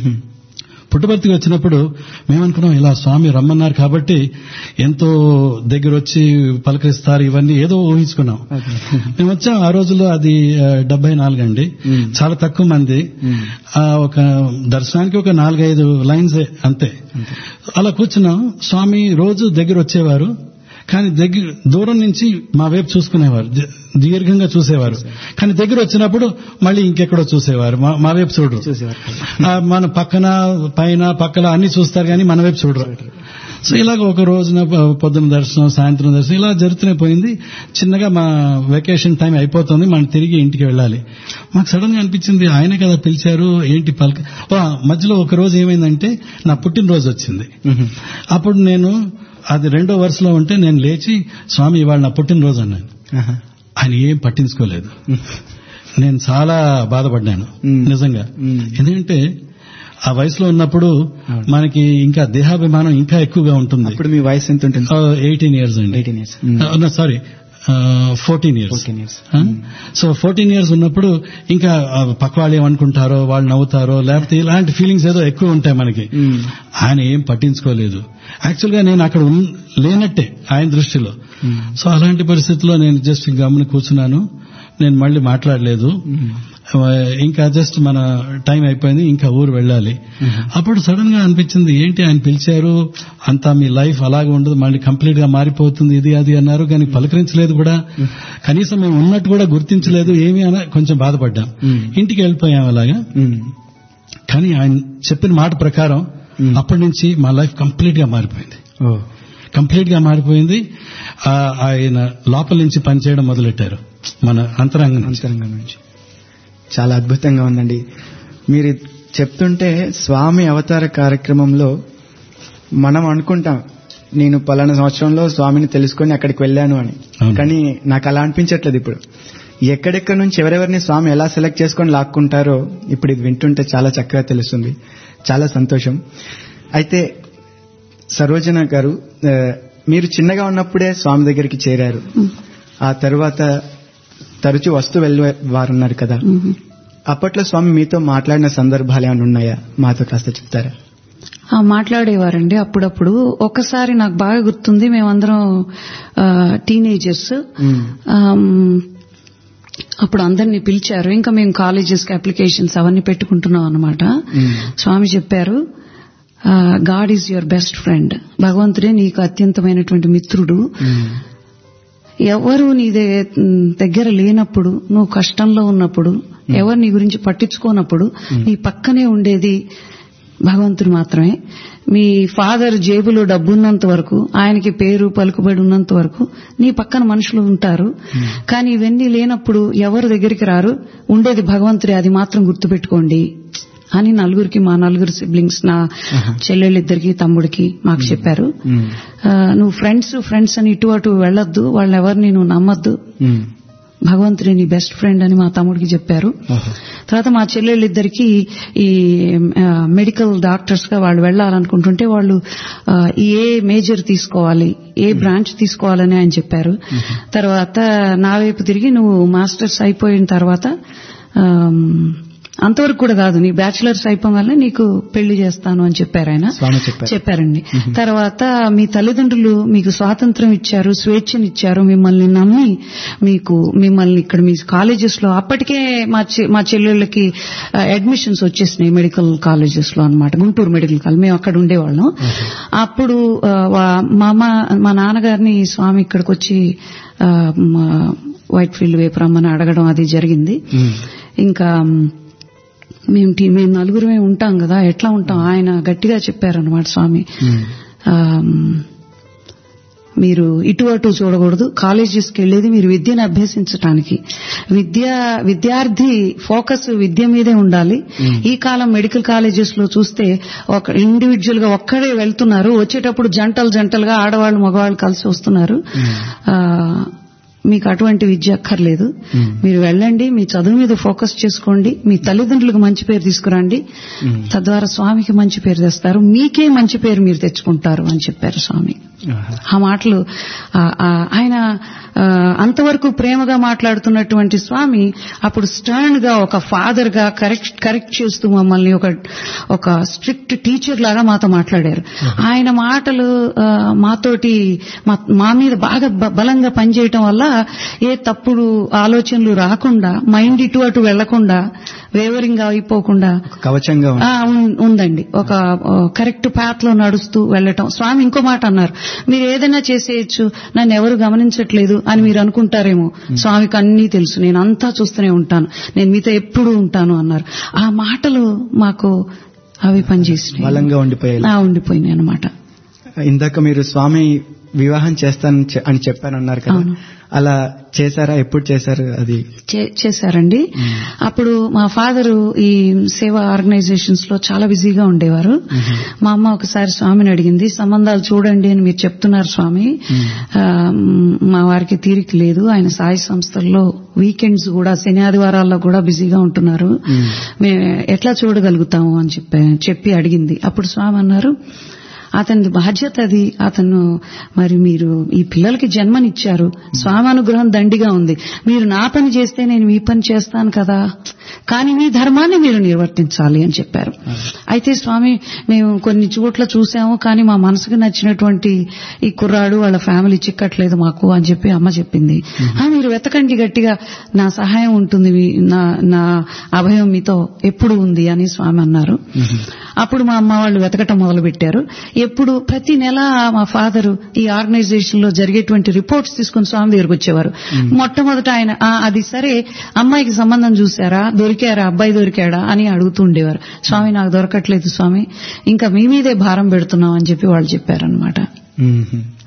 పుట్టపర్తికి వచ్చినప్పుడు మేమనుకున్నాం ఇలా స్వామి రమ్మన్నారు కాబట్టి ఎంతో దగ్గర వచ్చి పలకరిస్తారు ఇవన్నీ ఏదో ఊహించుకున్నాం మేము వచ్చాం ఆ రోజుల్లో అది డెబ్బై నాలుగు అండి చాలా తక్కువ మంది ఆ, ఒక దర్శనానికి ఒక నాలుగైదు లైన్స్ అంతే అలా కూర్చున్నాం స్వామి రోజు దగ్గర వచ్చేవారు కానీ దగ్గర దూరం నుంచి మా వైపు చూసుకునేవారు ది- దీర్ఘంగా చూసేవారు కానీ దగ్గర వచ్చినప్పుడు మళ్ళీ ఇంకెక్కడో చూసేవారు మా- మా వైపు చూడరు చూసేవారు. ఆ, మన పక్కన పైన పక్కన అన్ని చూస్తారు కానీ మన వైపు చూడరు సో ఇలాగ ఒక రోజున ప- పొద్దున దర్శనం సాయంత్రం దర్శనం ఇలా జరుగుతూనే పోయింది చిన్నగా మా వెకేషన్ టైం అయిపోతుంది మనం తిరిగి ఇంటికి వెళ్ళాలి మాకు సడన్ గా అనిపించింది ఆయనే కదా పిలిచారు ఏంటి పలక ఓ, మధ్యలో ఒక రోజు ఏమైందంటే నా పుట్టినరోజు వచ్చింది అప్పుడు నేను అది రెండో వరుసలో ఉంటే నేను లేచి స్వామి ఇవాళ నా పుట్టినరోజు అన్నాను ఆయన ఏం పట్టించుకోలేదు నేను చాలా బాధపడ్డాను మ్మ్. నిజంగా మ్మ్. ఎందుకంటే ఆ వయసులో ఉన్నప్పుడు మనకి ఇంకా దేహాభిమానం ఇంకా ఎక్కువగా ఉంటుంది ఇప్పుడు మీ వయసు ఎంత ఉంటుంది ఎయిటీన్ ఇయర్స్ అండి eighteen years sorry fourteen years fourteen years so fourteen years ఉన్నప్పుడు ఇంకా ఆ, పక్క వాళ్ళు ఏమనుకుంటారో వాళ్ళు నవ్వుతారో లేకపోతే ఇలాంటి ఫీలింగ్స్ ఏదో ఎక్కువ ఉంటాయి మనకి ఆయన ఏం పట్టించుకోలేదు యాక్చువల్ గా నేను అక్కడ ఉన్- లేనట్టే ఆయన దృష్టిలో సో అలాంటి పరిస్థితుల్లో నేను జస్ట్ గమని కూర్చున్నాను నేను మళ్ళీ మాట్లాడలేదు ఆ, ఇంకా జస్ట్ మన టైం అయిపోయింది ఇంకా ఊరు వెళ్ళాలి అప్పుడు సడన్ గా అనిపించింది ఏంటి ఆయన పిలిచారు అంతా మీ లైఫ్ అలాగే ఉండదు మళ్ళీ కంప్లీట్ గా మారిపోతుంది ఇది అది అన్నారు కానీ పలకరించలేదు కూడా కనీసం మేము ఉన్నట్టు కూడా గుర్తించలేదు ఏమీ అన కొంచెం బాధపడ్డాం ఇంటికి వెళ్ళిపోయాం అలాగా కానీ ఆయన చెప్పిన మాట ప్రకారం అప్పటి నుంచి మా లైఫ్ కంప్లీట్ గా మారిపోయింది ఓ కంప్లీట్ గా మారిపోయింది ఆ, ఆయన లోపల నుంచి పనిచేయడం మొదలెట్టారు మన అంతరంగం నుంచి అంతరంగం నుంచి చాలా అద్భుతంగా ఉందండి మీరు చెప్తుంటే స్వామి అవతార కార్యక్రమంలో మనం అనుకుంటాం నేను పలానా సంవత్సరంలో స్వామిని తెలుసుకొని అక్కడికి వెళ్ళాను అని అవును. కానీ నాకు అలా అనిపించట్లేదు ఇప్పుడు ఎక్కడెక్కడి నుంచి ఎవరెవరిని స్వామి ఎలా సెలెక్ట్ చేసుకొని లాక్కుంటారో ఇప్పుడు ఇది వింటుంటే చాలా చక్కగా తెలుస్తుంది చాలా సంతోషం అయితే సరోజన గారు ఆ, మీరు చిన్నగా ఉన్నప్పుడే స్వామి దగ్గరికి చేరారు ఆ తర్వాత తరచూ వస్తూ వెళ్ళే వారున్నారు కదా మ్మ్. అప్పట్లో స్వామి మీతో మాట్లాడిన సందర్భాలు ఏమైనా ఉన్నాయా మాతో కాస్త చెప్తారా ఆ, మాట్లాడేవారండి అప్పుడప్పుడు ఒక్కసారి నాకు బాగా గుర్తుంది మేమందరం టీనేజర్స్ మ్మ్. అప్పుడు అందరినీ పిలిచారు ఇంకా మేము కాలేజెస్ కి అప్లికేషన్స్ అవన్నీ పెట్టుకుంటున్నాం అనమాట మ్మ్. స్వామి చెప్పారు God is your best friend భగవంతుడే నీకు అత్యంతమైనటువంటి మిత్రుడు మ్మ్. ఎవరు నీ దే- దగ్గర లేనప్పుడు నువ్వు కష్టంలో ఉన్నప్పుడు ఎవరు నీ గురించి పట్టించుకోనప్పుడు నీ పక్కనే ఉండేది భగవంతుడు మాత్రమే మీ ఫాదర్ జేబులో డబ్బున్నంత వరకు ఆయనకి పేరు పలుకుబడి ఉన్నంత వరకు నీ పక్కన మనుషులు ఉంటారు కానీ ఇవన్నీ లేనప్పుడు ఎవరు దగ్గరికి రారు ఉండేది భగవంతుడే అది మాత్రం గుర్తుపెట్టుకోండి అని నలుగురికి మా నలుగురు సిబ్లింగ్స్ నా చెల్లెళ్ళిద్దరికి తమ్ముడికి మాకు చెప్పారు మ్మ్. ఆ, నువ్వు ఫ్రెండ్స్ ఫ్రెండ్స్ అని ఇటు అటు వెళ్ళొద్దు వాళ్ళని ఎవరిని నువ్వు నమ్మొద్దు మ్మ్. భగవంతుడే నీ బెస్ట్ ఫ్రెండ్ అని మా తమ్ముడికి చెప్పారు ఓహో. తర్వాత మా చెల్లెళ్ళిద్దరికి ఈ ఆ, మెడికల్ డాక్టర్స్ గా వాళ్ళు వెళ్ళాలనుకుంటుంటే వాళ్ళు ఆ, ఏ మేజర్ తీసుకోవాలి ఏ బ్రాంచ్ తీసుకోవాలని ఆయన చెప్పారు తర్వాత నా వైపు తిరిగి నువ్వు మాస్టర్స్ అయిపోయిన తర్వాత ఆమ్, అంతవరకు కూడా కాదు నీ బ్యాచిలర్స్ అయిపోగానే నీకు పెళ్లి చేస్తాను అని చెప్పారు ఆయన స్వామి చెప్పారు చెప్పారండి తర్వాత మీ తల్లిదండ్రులు మీకు స్వాతంత్రం ఇచ్చారు స్వేచ్ఛనిచ్చారు మిమ్మల్ని నమ్మి మీకు మిమ్మల్ని ఇక్కడ మీ కాలేజెస్ లో అప్పటికే మా చె- మా చెల్లెళ్ళకి అడ్మిషన్స్ వచ్చేసినాయి మెడికల్ కాలేజెస్ లో అనమాట గుంటూరు మెడికల్ కాలేజ్ మేము అక్కడ ఉండేవాళ్ళం అప్పుడు ఆ, వా- మా అమ్మ మా నాన్నగారిని స్వామి ఇక్కడికి వచ్చి ఆ, మా వైట్ ఫీల్డ్ వైపు రమ్మని అడగడం అది జరిగింది మ్మ్. ఇంకా మ్, మేము టీ- మేము నలుగురమే ఉంటాం కదా ఎట్లా ఉంటాం ఆయన గట్టిగా చెప్పారనమాట స్వామి మ్మ్. ఆమ్, మీరు ఇటు అటు చూడకూడదు కాలేజెస్కి వెళ్ళేది మీరు విద్యను అభ్యసించడానికి విద్య విద్యార్థి ఫోకస్ విద్య మీదే ఉండాలి ఈ కాలం మెడికల్ కాలేజెస్ లో చూస్తే ఒక ఇండివిజువల్ గా ఒక్కడే వెళ్తున్నారు వచ్చేటప్పుడు జంటలు జంటలుగా ఆడవాళ్ళు మగవాళ్ళు కలిసి వస్తున్నారు ఆ, మీకు అటువంటి విద్య అక్కర్లేదు మీరు వెళ్ళండి మీ చదువు మీద ఫోకస్ చేసుకోండి మీ తల్లిదండ్రులకు మంచి పేరు తీసుకురండి తద్వారా స్వామికి మంచి పేరు తెస్తారు మీకే మంచి పేరు మీరు తెచ్చుకుంటారు అని చెప్పారు స్వామి ఆహా. ఆ మాటలు ఆ, ఆ, ఆయన ఆ, అంతవరకు ప్రేమగా మాట్లాడుతున్నటువంటి స్వామి అప్పుడు స్టర్న్ గా ఒక ఫాదర్ గా కరెక్ట్ కరెక్ట్ చేస్తూ మమ్మల్ని ఒక ఒక స్ట్రిక్ట్ టీచర్ లాగా మాతో మాట్లాడారు ఆయన మాటలు ఆ, మాతోటి మా- మా మీద బాగా బ- బలంగా పనిచేయటం వల్ల ఏ తప్పుడు ఆలోచనలు రాకుండా మైండ్ ఇటు అటు వెళ్లకుండా వేవరింగ్ అయిపోకుండా ఒక కవచంగా ఉంది ఆ, ఉన్- ఉందండి ఒక కరెక్ట్ పాత్ లో నడుస్తూ వెళ్ళటం స్వామి ఇంకో మాట అన్నారు మీరు ఏదైనా చేసేయచ్చు నన్ను ఎవరు గమనించట్లేదు అని మీరు అనుకుంటారేమో స్వామికి అన్నీ తెలుసు నేను అంతా చూస్తూనే ఉంటాను నేను మీతో ఎప్పుడు ఉంటాను అన్నారు ఆ మాటలు మాకు అవి పనిచేసినాయి బలంగా ఉండిపోయాయి ఆ, ఉండిపోయినాయి అనమాట ఇందాక మీరు స్వామి వివాహం చేస్తాను చె- అని చెప్పానన్నారు కదా అవును. అలా చేశారా ఎప్పుడు చేశారు అది చే- చేశారండి అప్పుడు మా ఫాదరు ఈ సేవా ఆర్గనైజేషన్స్ లో చాలా బిజీగా ఉండేవారు మా అమ్మ ఒకసారి స్వామిని అడిగింది సంబంధాలు చూడండి అని మీరు చెప్తున్నారు స్వామి ఆ, మ్, మా వారికి తీరిక లేదు ఆయన సాయి సంస్థల్లో వీకెండ్స్ కూడా శని ఆదివారాల్లో కూడా బిజీగా ఉంటున్నారు మేము ఎట్లా చూడగలుగుతాము అని చెప్పి చెప్పి అడిగింది అప్పుడు స్వామి అన్నారు అతని బాధ్యత అది అతను మరి మీరు ఈ పిల్లలకి జన్మనిచ్చారు స్వామి అనుగ్రహం దండిగా ఉంది మీరు నా పని చేస్తే నేను మీ పని చేస్తాను కదా కానీ మీ ధర్మాన్ని మీరు నిర్వర్తించాలి అని చెప్పారు అయితే స్వామి మేము కొన్ని చోట్ల చూసాము కానీ మా మనసుకు నచ్చినటువంటి ఈ కుర్రాడు వాళ్ళ ఫ్యామిలీ చిక్కట్లేదు మాకు అని చెప్పి అమ్మ చెప్పింది "ఆ, మీరు వెతకండి గట్టిగా నా సహాయం ఉంటుంది మీ- నా నా అభయం మీతో ఎప్పుడు ఉంది అని స్వామి అన్నారు అప్పుడు మా అమ్మ వాళ్ళు వెతకటం మొదలు పెట్టారు ఎప్పుడు ప్రతి నెల మా ఫాదర్ ఈ ఆర్గనైజేషన్ లో జరిగేటువంటి రిపోర్ట్స్ తీసుకుని స్వామి దగ్గరకు వచ్చేవారు మొట్టమొదట ఆయన "ఆ, అది సరే అమ్మాయికి సంబంధం చూసారా దొరికారా అబ్బాయి దొరికాడా అని అడుగుతూ ఉండేవారు స్వామి నాకు దొరకట్లేదు స్వామి ఇంకా మీ మీదే భారం పెడుతున్నాం అని చెప్పి వాళ్ళు చెప్పారనమాట మ్మ్.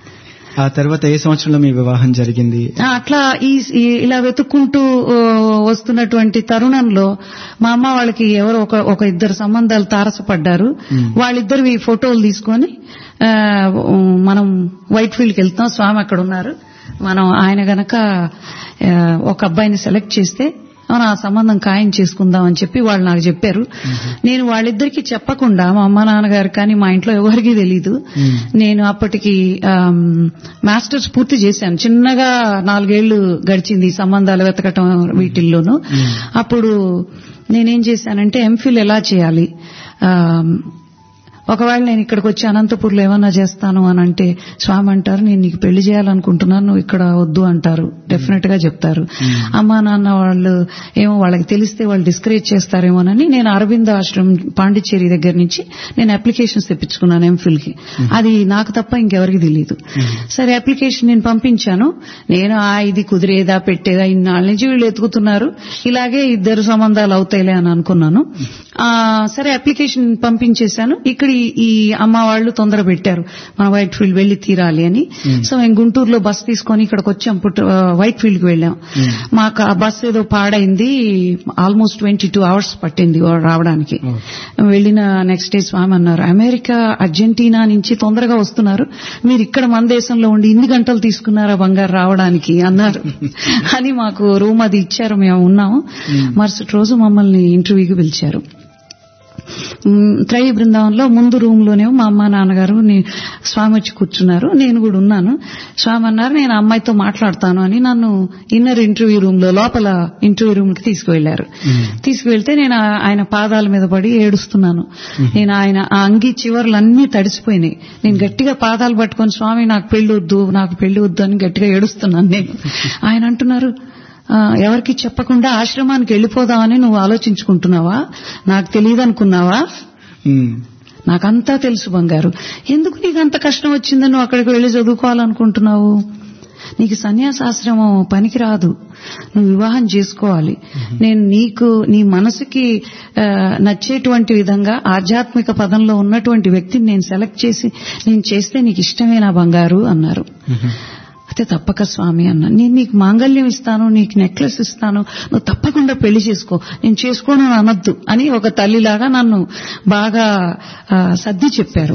ఆ తర్వాత ఏ సంవత్సరంలో మీ వివాహం జరిగింది ఆ, అట్లా ఈ ఈ- ఇలా వెతుక్కుంటూ ఓ, వస్తున్నటువంటి తరుణంలో మా అమ్మ వాళ్ళకి ఎవరో ఒక ఒక ఇద్దరు సంబంధాలు తారసపడ్డారు వాళ్ళిద్దరు ఈ ఫోటోలు తీసుకొని ఆ, మనం వైట్ ఫీల్డ్కి వెళ్తాం స్వామి అక్కడ ఉన్నారు మనం ఆయన గనక ఆ, ఒక అబ్బాయిని సెలెక్ట్ చేస్తే అవును ఆ సంబంధం ఖాయం చేసుకుందాం అని చెప్పి వాళ్ళు నాకు చెప్పారు నేను వాళ్ళిద్దరికి చెప్పకుండా మా అమ్మ నాన్నగారు కానీ మా ఇంట్లో ఎవరికీ తెలీదు నేను అప్పటికి ఆమ్, మాస్టర్స్ పూర్తి చేశాను చిన్నగా నాలుగేళ్లు గడిచింది ఈ సంబంధాలు వెతకటం వీటిల్లోనూ అప్పుడు నేనేం చేశానంటే ఎంఫిల్ ఎలా చేయాలి ఆమ్, ఒకవేళ నేను ఇక్కడికి వచ్చి అనంతపూర్లో ఏమన్నా చేస్తాను అని అంటే స్వామి అంటారు నేను నీకు పెళ్లి చేయాలనుకుంటున్నాను నువ్వు ఇక్కడ వద్దు అంటారు డెఫినెట్ గా చెప్తారు అమ్మా నాన్న వాళ్ళు ఏమో వాళ్ళకి తెలిస్తే వాళ్ళు డిస్కరేజ్ చేస్తారేమోనని నేను అరవింద ఆశ్రమం పాండిచ్చేరి దగ్గర నుంచి నేను అప్లికేషన్స్ తెప్పించుకున్నాను ఎంఫిల్ కి అది నాకు తప్ప ఇంకెవరికి తెలియదు సరే అప్లికేషన్ నేను పంపించాను నేను ఆ ఇది కుదిరేదా పెట్టేదా ఇన్నాళ్ళ నుంచి వీళ్ళు ఎత్తుకుతున్నారు ఇలాగే ఇద్దరు సంబంధాలు అవుతాయిలే అని అనుకున్నాను ఆ, సరే అప్లికేషన్ పంపించేశాను ఇక్కడ ఈ- ఈ అమ్మ వాళ్ళు తొందర పెట్టారు మన వైట్ ఫీల్డ్ వెళ్లి తీరాలి అని సో మేము గుంటూరులో బస్ తీసుకొని ఇక్కడికి వచ్చాం పుట్టు వైట్ ఫీల్డ్ కి వెళ్ళాం మాకు ఆ బస్ ఏదో పాడైంది ఆల్మోస్ట్ ట్వంటీ టూ అవర్స్ పట్టింది రావడానికి వెళ్ళిన నెక్స్ట్ డే స్వామి అన్నారు అమెరికా అర్జెంటీనా నుంచి తొందరగా వస్తున్నారు మీరు ఇక్కడ మన దేశంలో ఉండి ఇన్ని గంటలు తీసుకున్నారా బంగారు రావడానికి అన్నారు అని మాకు రూమ్ అది ఇచ్చారు మేము ఉన్నాము మరుసటి రోజు మమ్మల్ని ఇంటర్వ్యూకి పిలిచారు మ్, త్రయ బృందావనంలో ముందు రూమ్ లోనేమో మా అమ్మ నాన్నగారు నే- స్వామి వచ్చి కూర్చున్నారు నేను కూడా ఉన్నాను స్వామి అన్నారు నేను ఆ అమ్మాయితో మాట్లాడతాను అని నన్ను ఇన్నర్ ఇంటర్వ్యూ రూమ్ లో లోపల ఇంటర్వ్యూ రూమ్ కి తీసుకువెళ్లారు తీసుకువెళ్తే నేను ఆ- ఆయన పాదాల మీద పడి ఏడుస్తున్నాను నేను ఆయన ఆ అంగి చివర్లన్నీ తడిసిపోయినాయి నేను గట్టిగా పాదాలు పట్టుకొని స్వామి నాకు పెళ్లి వద్దు నాకు పెళ్లి వద్దు అని గట్టిగా ఏడుస్తున్నాను నేను ఆయన అంటున్నారు ఆ, ఎవరికి చెప్పకుండా ఆశ్రమానికి వెళ్ళిపోదామని నువ్వు ఆలోచించుకుంటున్నావా నాకు తెలియదు అనుకున్నావా ఉమ్. నాకంతా తెలుసు బంగారు ఎందుకు నీకు అంత కష్టం వచ్చిందని నువ్వు అక్కడికి వెళ్లి చదువుకోవాలనుకుంటున్నావు నీకు సన్యాసాశ్రమం పనికిరాదు నువ్వు వివాహం చేసుకోవాలి నేను నీకు నీ మనసుకి ఆ, నచ్చేటువంటి విధంగా ఆధ్యాత్మిక పదంలో ఉన్నటువంటి వ్యక్తిని నేను సెలెక్ట్ చేసి నేను చేస్తే నీకు ఇష్టమేనా బంగారు అన్నారు అయితే తప్పక స్వామి అన్న నేను నీకు మాంగళ్యం ఇస్తాను నీకు నెక్లెస్ ఇస్తాను నువ్వు తప్పకుండా పెళ్లి చేసుకో నేను చేసుకోను అని అనొద్దు అని ఒక తల్లిలాగా నన్ను బాగా ఆ, సర్ది చెప్పారు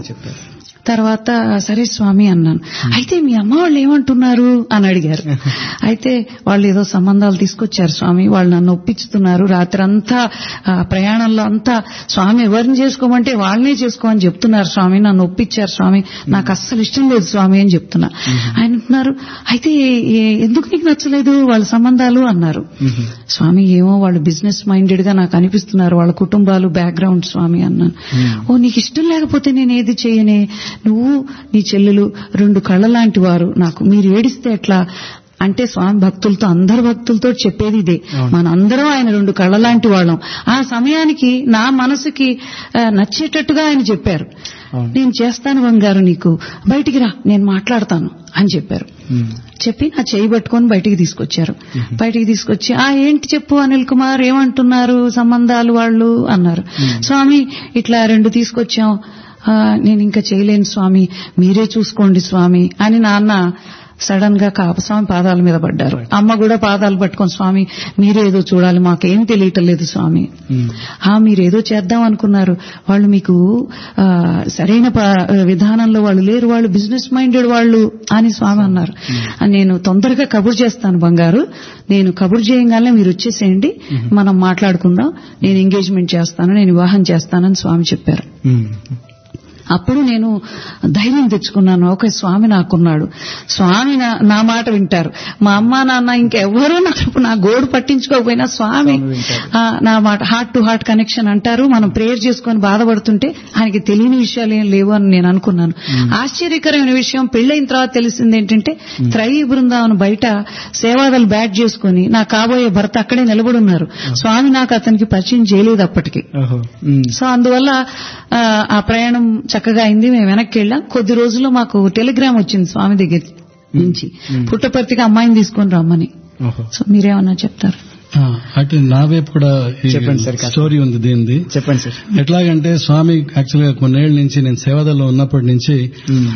తర్వాత సరే స్వామి అన్నాను అయితే మీ అమ్మ వాళ్ళు ఏమంటున్నారు అని అడిగారు అయితే వాళ్ళు ఏదో సంబంధాలు తీసుకొచ్చారు స్వామి వాళ్ళు నన్ను ఒప్పించుతున్నారు రాత్రంతా ఆ, ప్రయాణంలో అంతా స్వామి ఎవరిని చేసుకోమంటే వాళ్ళనే చేసుకోమని చెప్తున్నారు స్వామి నన్ను ఒప్పించారు స్వామి నాకు అస్సలు ఇష్టం లేదు స్వామి అని చెప్తున్నా ఆయన అంటున్నారు అయితే ఏ- ఎందుకు నీకు నచ్చలేదు వాళ్ళ సంబంధాలు అన్నారు స్వామి ఏమో వాళ్ళు బిజినెస్ మైండెడ్ గా నాకు అనిపిస్తున్నారు వాళ్ళ కుటుంబాలు బ్యాక్గ్రౌండ్ స్వామి అన్నాను ఓ నీకు ఇష్టం లేకపోతే నేను ఏది చేయనే నువ్వు నీ చెల్లెలు రెండు కళ్ళ లాంటి వారు నాకు మీరు ఏడిస్తే ఎట్లా అంటే స్వామి భక్తులతో అందరు భక్తులతో చెప్పేది ఇదే మనందరం ఆయన రెండు కళ్ళ లాంటి వాళ్ళం ఆ సమయానికి నా మనసుకి ఆ, నచ్చేటట్టుగా ఆయన చెప్పారు నేను చేస్తాను బంగారు నీకు బయటికి రా నేను మాట్లాడతాను అని చెప్పారు ఉమ్. చెప్పి నా చేయి పట్టుకొని బయటికి తీసుకొచ్చారు బయటికి తీసుకొచ్చి ఆ ఏంటి చెప్పు అనిల్ కుమార్ ఏమంటున్నారు సంబంధాలు వాళ్ళు అన్నారు స్వామి ఇట్లా రెండు తీసుకొచ్చాం ఆ, నేను ఇంకా చేయలేను స్వామి మీరే చూసుకోండి స్వామి అని నాన్న సడన్ గా కాప స్వామి పాదాల మీద పడ్డారు అమ్మ కూడా పాదాలు పట్టుకొని స్వామి మీరేదో చూడాలి మాకేం తెలియటం లేదు స్వామి ఉమ్. ఆ మీరేదో చేద్దాం అనుకున్నారు వాళ్ళు మీకు ఆ, సరైన ప- విధానంలో వాళ్ళు లేరు వాళ్ళు బిజినెస్ మైండెడ్ వాళ్ళు అని స్వామి అన్నారు నేను తొందరగా కబుర్ చేస్తాను బంగారు నేను కబుర్ చేయగానే మీరు వచ్చేసేయండి మనం మాట్లాడుకుందాం నేను ఎంగేజ్మెంట్ చేస్తాను నేను వివాహం చేస్తానని స్వామి చెప్పారు ఉమ్. అప్పుడు నేను ధైర్యం తెచ్చుకున్నాను ఓకే స్వామి నాకున్నాడు స్వామి నా నా మాట వింటారు మా అమ్మ నాన్న ఇంకెవ్వరూ నాకు నా గోడు పట్టించుకోకపోయినా స్వామి ఆ, నా మాట హార్ట్ టు హార్ట్ కనెక్షన్ అంటారు మనం ప్రేయర్ చేసుకొని బాధపడుతుంటే ఆయనకి తెలియని విషయాలు ఏం లేవు అని నేను అనుకున్నాను ఆశ్చర్యకరమైన విషయం పెళ్ళైన తర్వాత తెలిసింది ఏంటంటే త్రయీ బృందావనం బయట సేవాదలు బ్యాట్ చేసుకుని నా కాబోయే భర్త అక్కడే నిలబడి ఉన్నారు స్వామి నాకు అతనికి పరిచయం చేయలేదు అప్పటికి ఓహో ఉమ్. సో అందువల్ల ఆ, ఆ ప్రయాణం చక్కగా అయింది మేము వెనక్కి వెళ్ళాం కొద్ది రోజుల్లో మాకు టెలిగ్రామ్ వచ్చింది స్వామి దగ్గర నుంచి పుట్టపర్తికి అమ్మాయిని తీసుకొని రమ్మని ఓహో సో మీరేమన్నా చెప్తారు ఆ, అటు నా వైపు కూడా ఈ చెప్పండి సార్ కాస్త. స్టోరీ ఉంది దీనిది చెప్పండి సార్ ఎట్లాగంటే స్వామి యాక్చువల్గా కొన్నేళ్ల నుంచి నేను సేవదల్లో ఉన్నప్పటి నుంచి ఉమ్.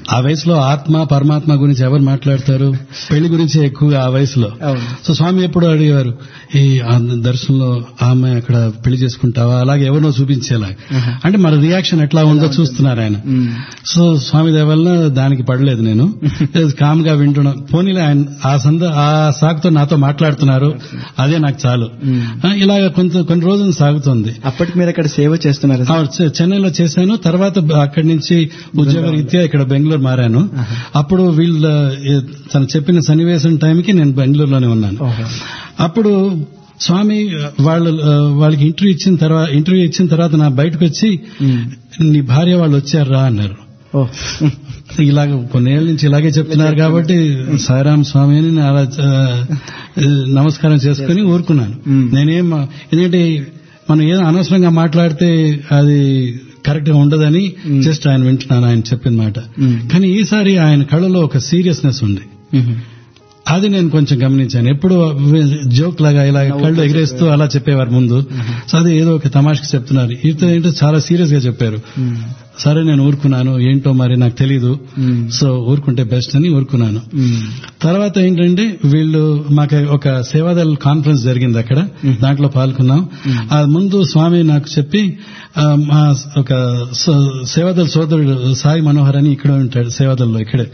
ఆ వయసులో ఆత్మ పరమాత్మ గురించి ఎవరు మాట్లాడతారు పెళ్లి గురించి ఎక్కువగా ఆ వయసులో అవును. సో స్వామి ఎప్పుడు అడిగేవారు ఈ ఆ దర్శనంలో ఆ అమ్మాయి అక్కడ పెళ్లి చేసుకుంటావా అలాగే ఎవరినో చూపించేలా అంటే మన రియాక్షన్ ఎట్లా ఉందో చూస్తున్నారు ఆయన మ్మ్. సో స్వామి దయ వల్ల దానికి పడలేదు నేను కామ్ గా వింటున్నా పోనీలే ఆయన ఆ సంద ఆ సాగుతో నాతో మాట్లాడుతున్నారు అదే నాకు చాలు ఆ, ఇలాగ కొంత కొన్ని రోజులు సాగుతుంది అప్పటికి మీరు అక్కడ సేవ చేస్తున్నారు ఆ, చె- చెన్నైలో చేశాను తర్వాత బ- అక్కడి నుంచి ఉద్యోగ రీత్యా ఇక్కడ బెంగళూరు మారాను అప్పుడు వీళ్ళ ఏ, తను చెప్పిన సన్నివేశం టైంకి నేను బెంగళూరులోనే ఉన్నాను ఓహో. అప్పుడు స్వామి వాళ్ళు ఆ, వాళ్ళకి ఇంటర్వ్యూ ఇచ్చిన తర్వాత ఇంటర్వ్యూ ఇచ్చిన తర్వాత నా బయటకు వచ్చి నీ భార్య వాళ్ళు వచ్చారా అన్నారు ఓ ఇలాగ కొన్నేళ్ల నుంచి ఇలాగే చెప్తున్నారు కాబట్టి సాయిరామ్ స్వామి అని నేను అలా ఆ, నమస్కారం చేసుకుని ఊరుకున్నాను మ్మ్. నేనేం ఎందుకంటే మనం ఏదో అనవసరంగా మాట్లాడితే అది కరెక్ట్ గా ఉండదని జస్ట్ ఆయన వింటున్నాను ఆయన చెప్పిన మాట మ్మ్. కానీ ఈసారి ఆయన కళ్ళలో ఒక సీరియస్నెస్ ఉంది మ్మ్. అది నేను కొంచెం గమనించాను ఎప్పుడు జోక్ లాగా ఇలా కళ్ళు ఎగరేస్తూ అలా చెప్పేవారు ముందు సో అది ఏదో ఒక తమాషకి చెప్తున్నారు ఇతను ఏంటో చాలా సీరియస్ గా చెప్పారు మ్మ్. సరే నేను ఊరుకున్నాను ఏంటో మరి నాకు తెలీదు మ్మ్. సో ఊరుకుంటే బెస్ట్ అని ఊరుకున్నాను మ్మ్. తర్వాత ఏంటంటే వీళ్ళు మాకు ఒక సేవాదల్ కాన్ఫరెన్స్ జరిగింది అక్కడ దాంట్లో పాల్గొన్నాం ఆ ముందు స్వామి నాకు చెప్పి ఆ, మా ఒక స- సేవాదల్ సోదరుడు సాయి మనోహర్ అని ఇక్కడ ఉంటాడు సేవాదల్లో ఇక్కడే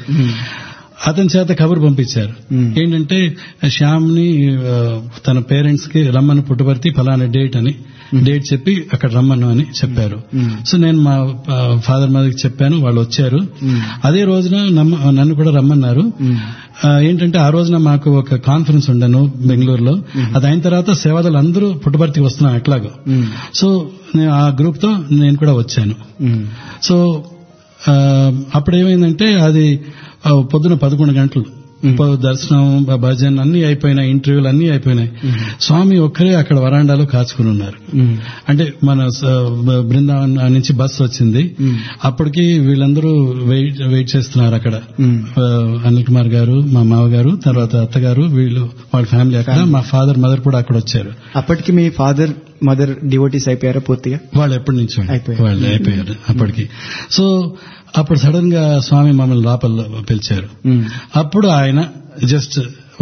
అతని చేత కబురు పంపించారు మ్మ్. ఏంటంటే శ్యామ్ ని ఆ, తన పేరెంట్స్ కి రమ్మని పుట్టబర్తి ఫలానా డేట్ అని డేట్ చెప్పి అక్కడ రమ్మను అని చెప్పారు మ్మ్. సో నేను మా ఫాదర్ మదర్కి చెప్పాను వాళ్ళు వచ్చారు మ్మ్. అదే రోజున నమ్మ- నన్ను కూడా రమ్మన్నారు మ్మ్. ఆ, ఏంటంటే ఆ రోజున మాకు ఒక కాన్ఫరెన్స్ ఉండను బెంగళూరులో అది అయిన తర్వాత సేవలు అందరూ పుట్టబర్తికి వస్తున్నాం ఎట్లాగో మ్మ్. సో నేను ఆ గ్రూప్ తో నేను కూడా వచ్చాను మ్మ్. సో ఆ, అప్పుడు ఏమైందంటే అది ఆ, పొద్దున పదకొండు గంటలు ప- దర్శనం భ- భజన్ అన్ని అయిపోయినాయి ఇంటర్వ్యూలు అన్ని అయిపోయినాయి స్వామి ఒక్కరే అక్కడ వరాండాలో కాచుకుని ఉన్నారు మ్మ్. అంటే మన స- బ- బృందావన్ నుంచి బస్సు వచ్చింది మ్మ్. అప్పటికి వీళ్ళందరూ వెయిట్ వెయిట్ చేస్తున్నారు అక్కడ మ్మ్. ఆ, అనిల్ కుమార్ గారు మా మామగారు తర్వాత అత్తగారు వీళ్ళు వాళ్ళ ఫ్యామిలీ అక్కడ మా ఫాదర్ మదర్ కూడా అక్కడ వచ్చారు అప్పటికి మీ ఫాదర్ మదర్ డివోటీస్ అయిపోయారా పూర్తిగా వాళ్ళు ఎప్పటి నుంచో అయిపోయారు. వాళ్ళు అయిపోయారు అప్పటికి సో అప్పుడు సడన్ గా స్వామి మమ్మల్ని లోపల పిలిచారు మ్మ్. అప్పుడు ఆయన జస్ట్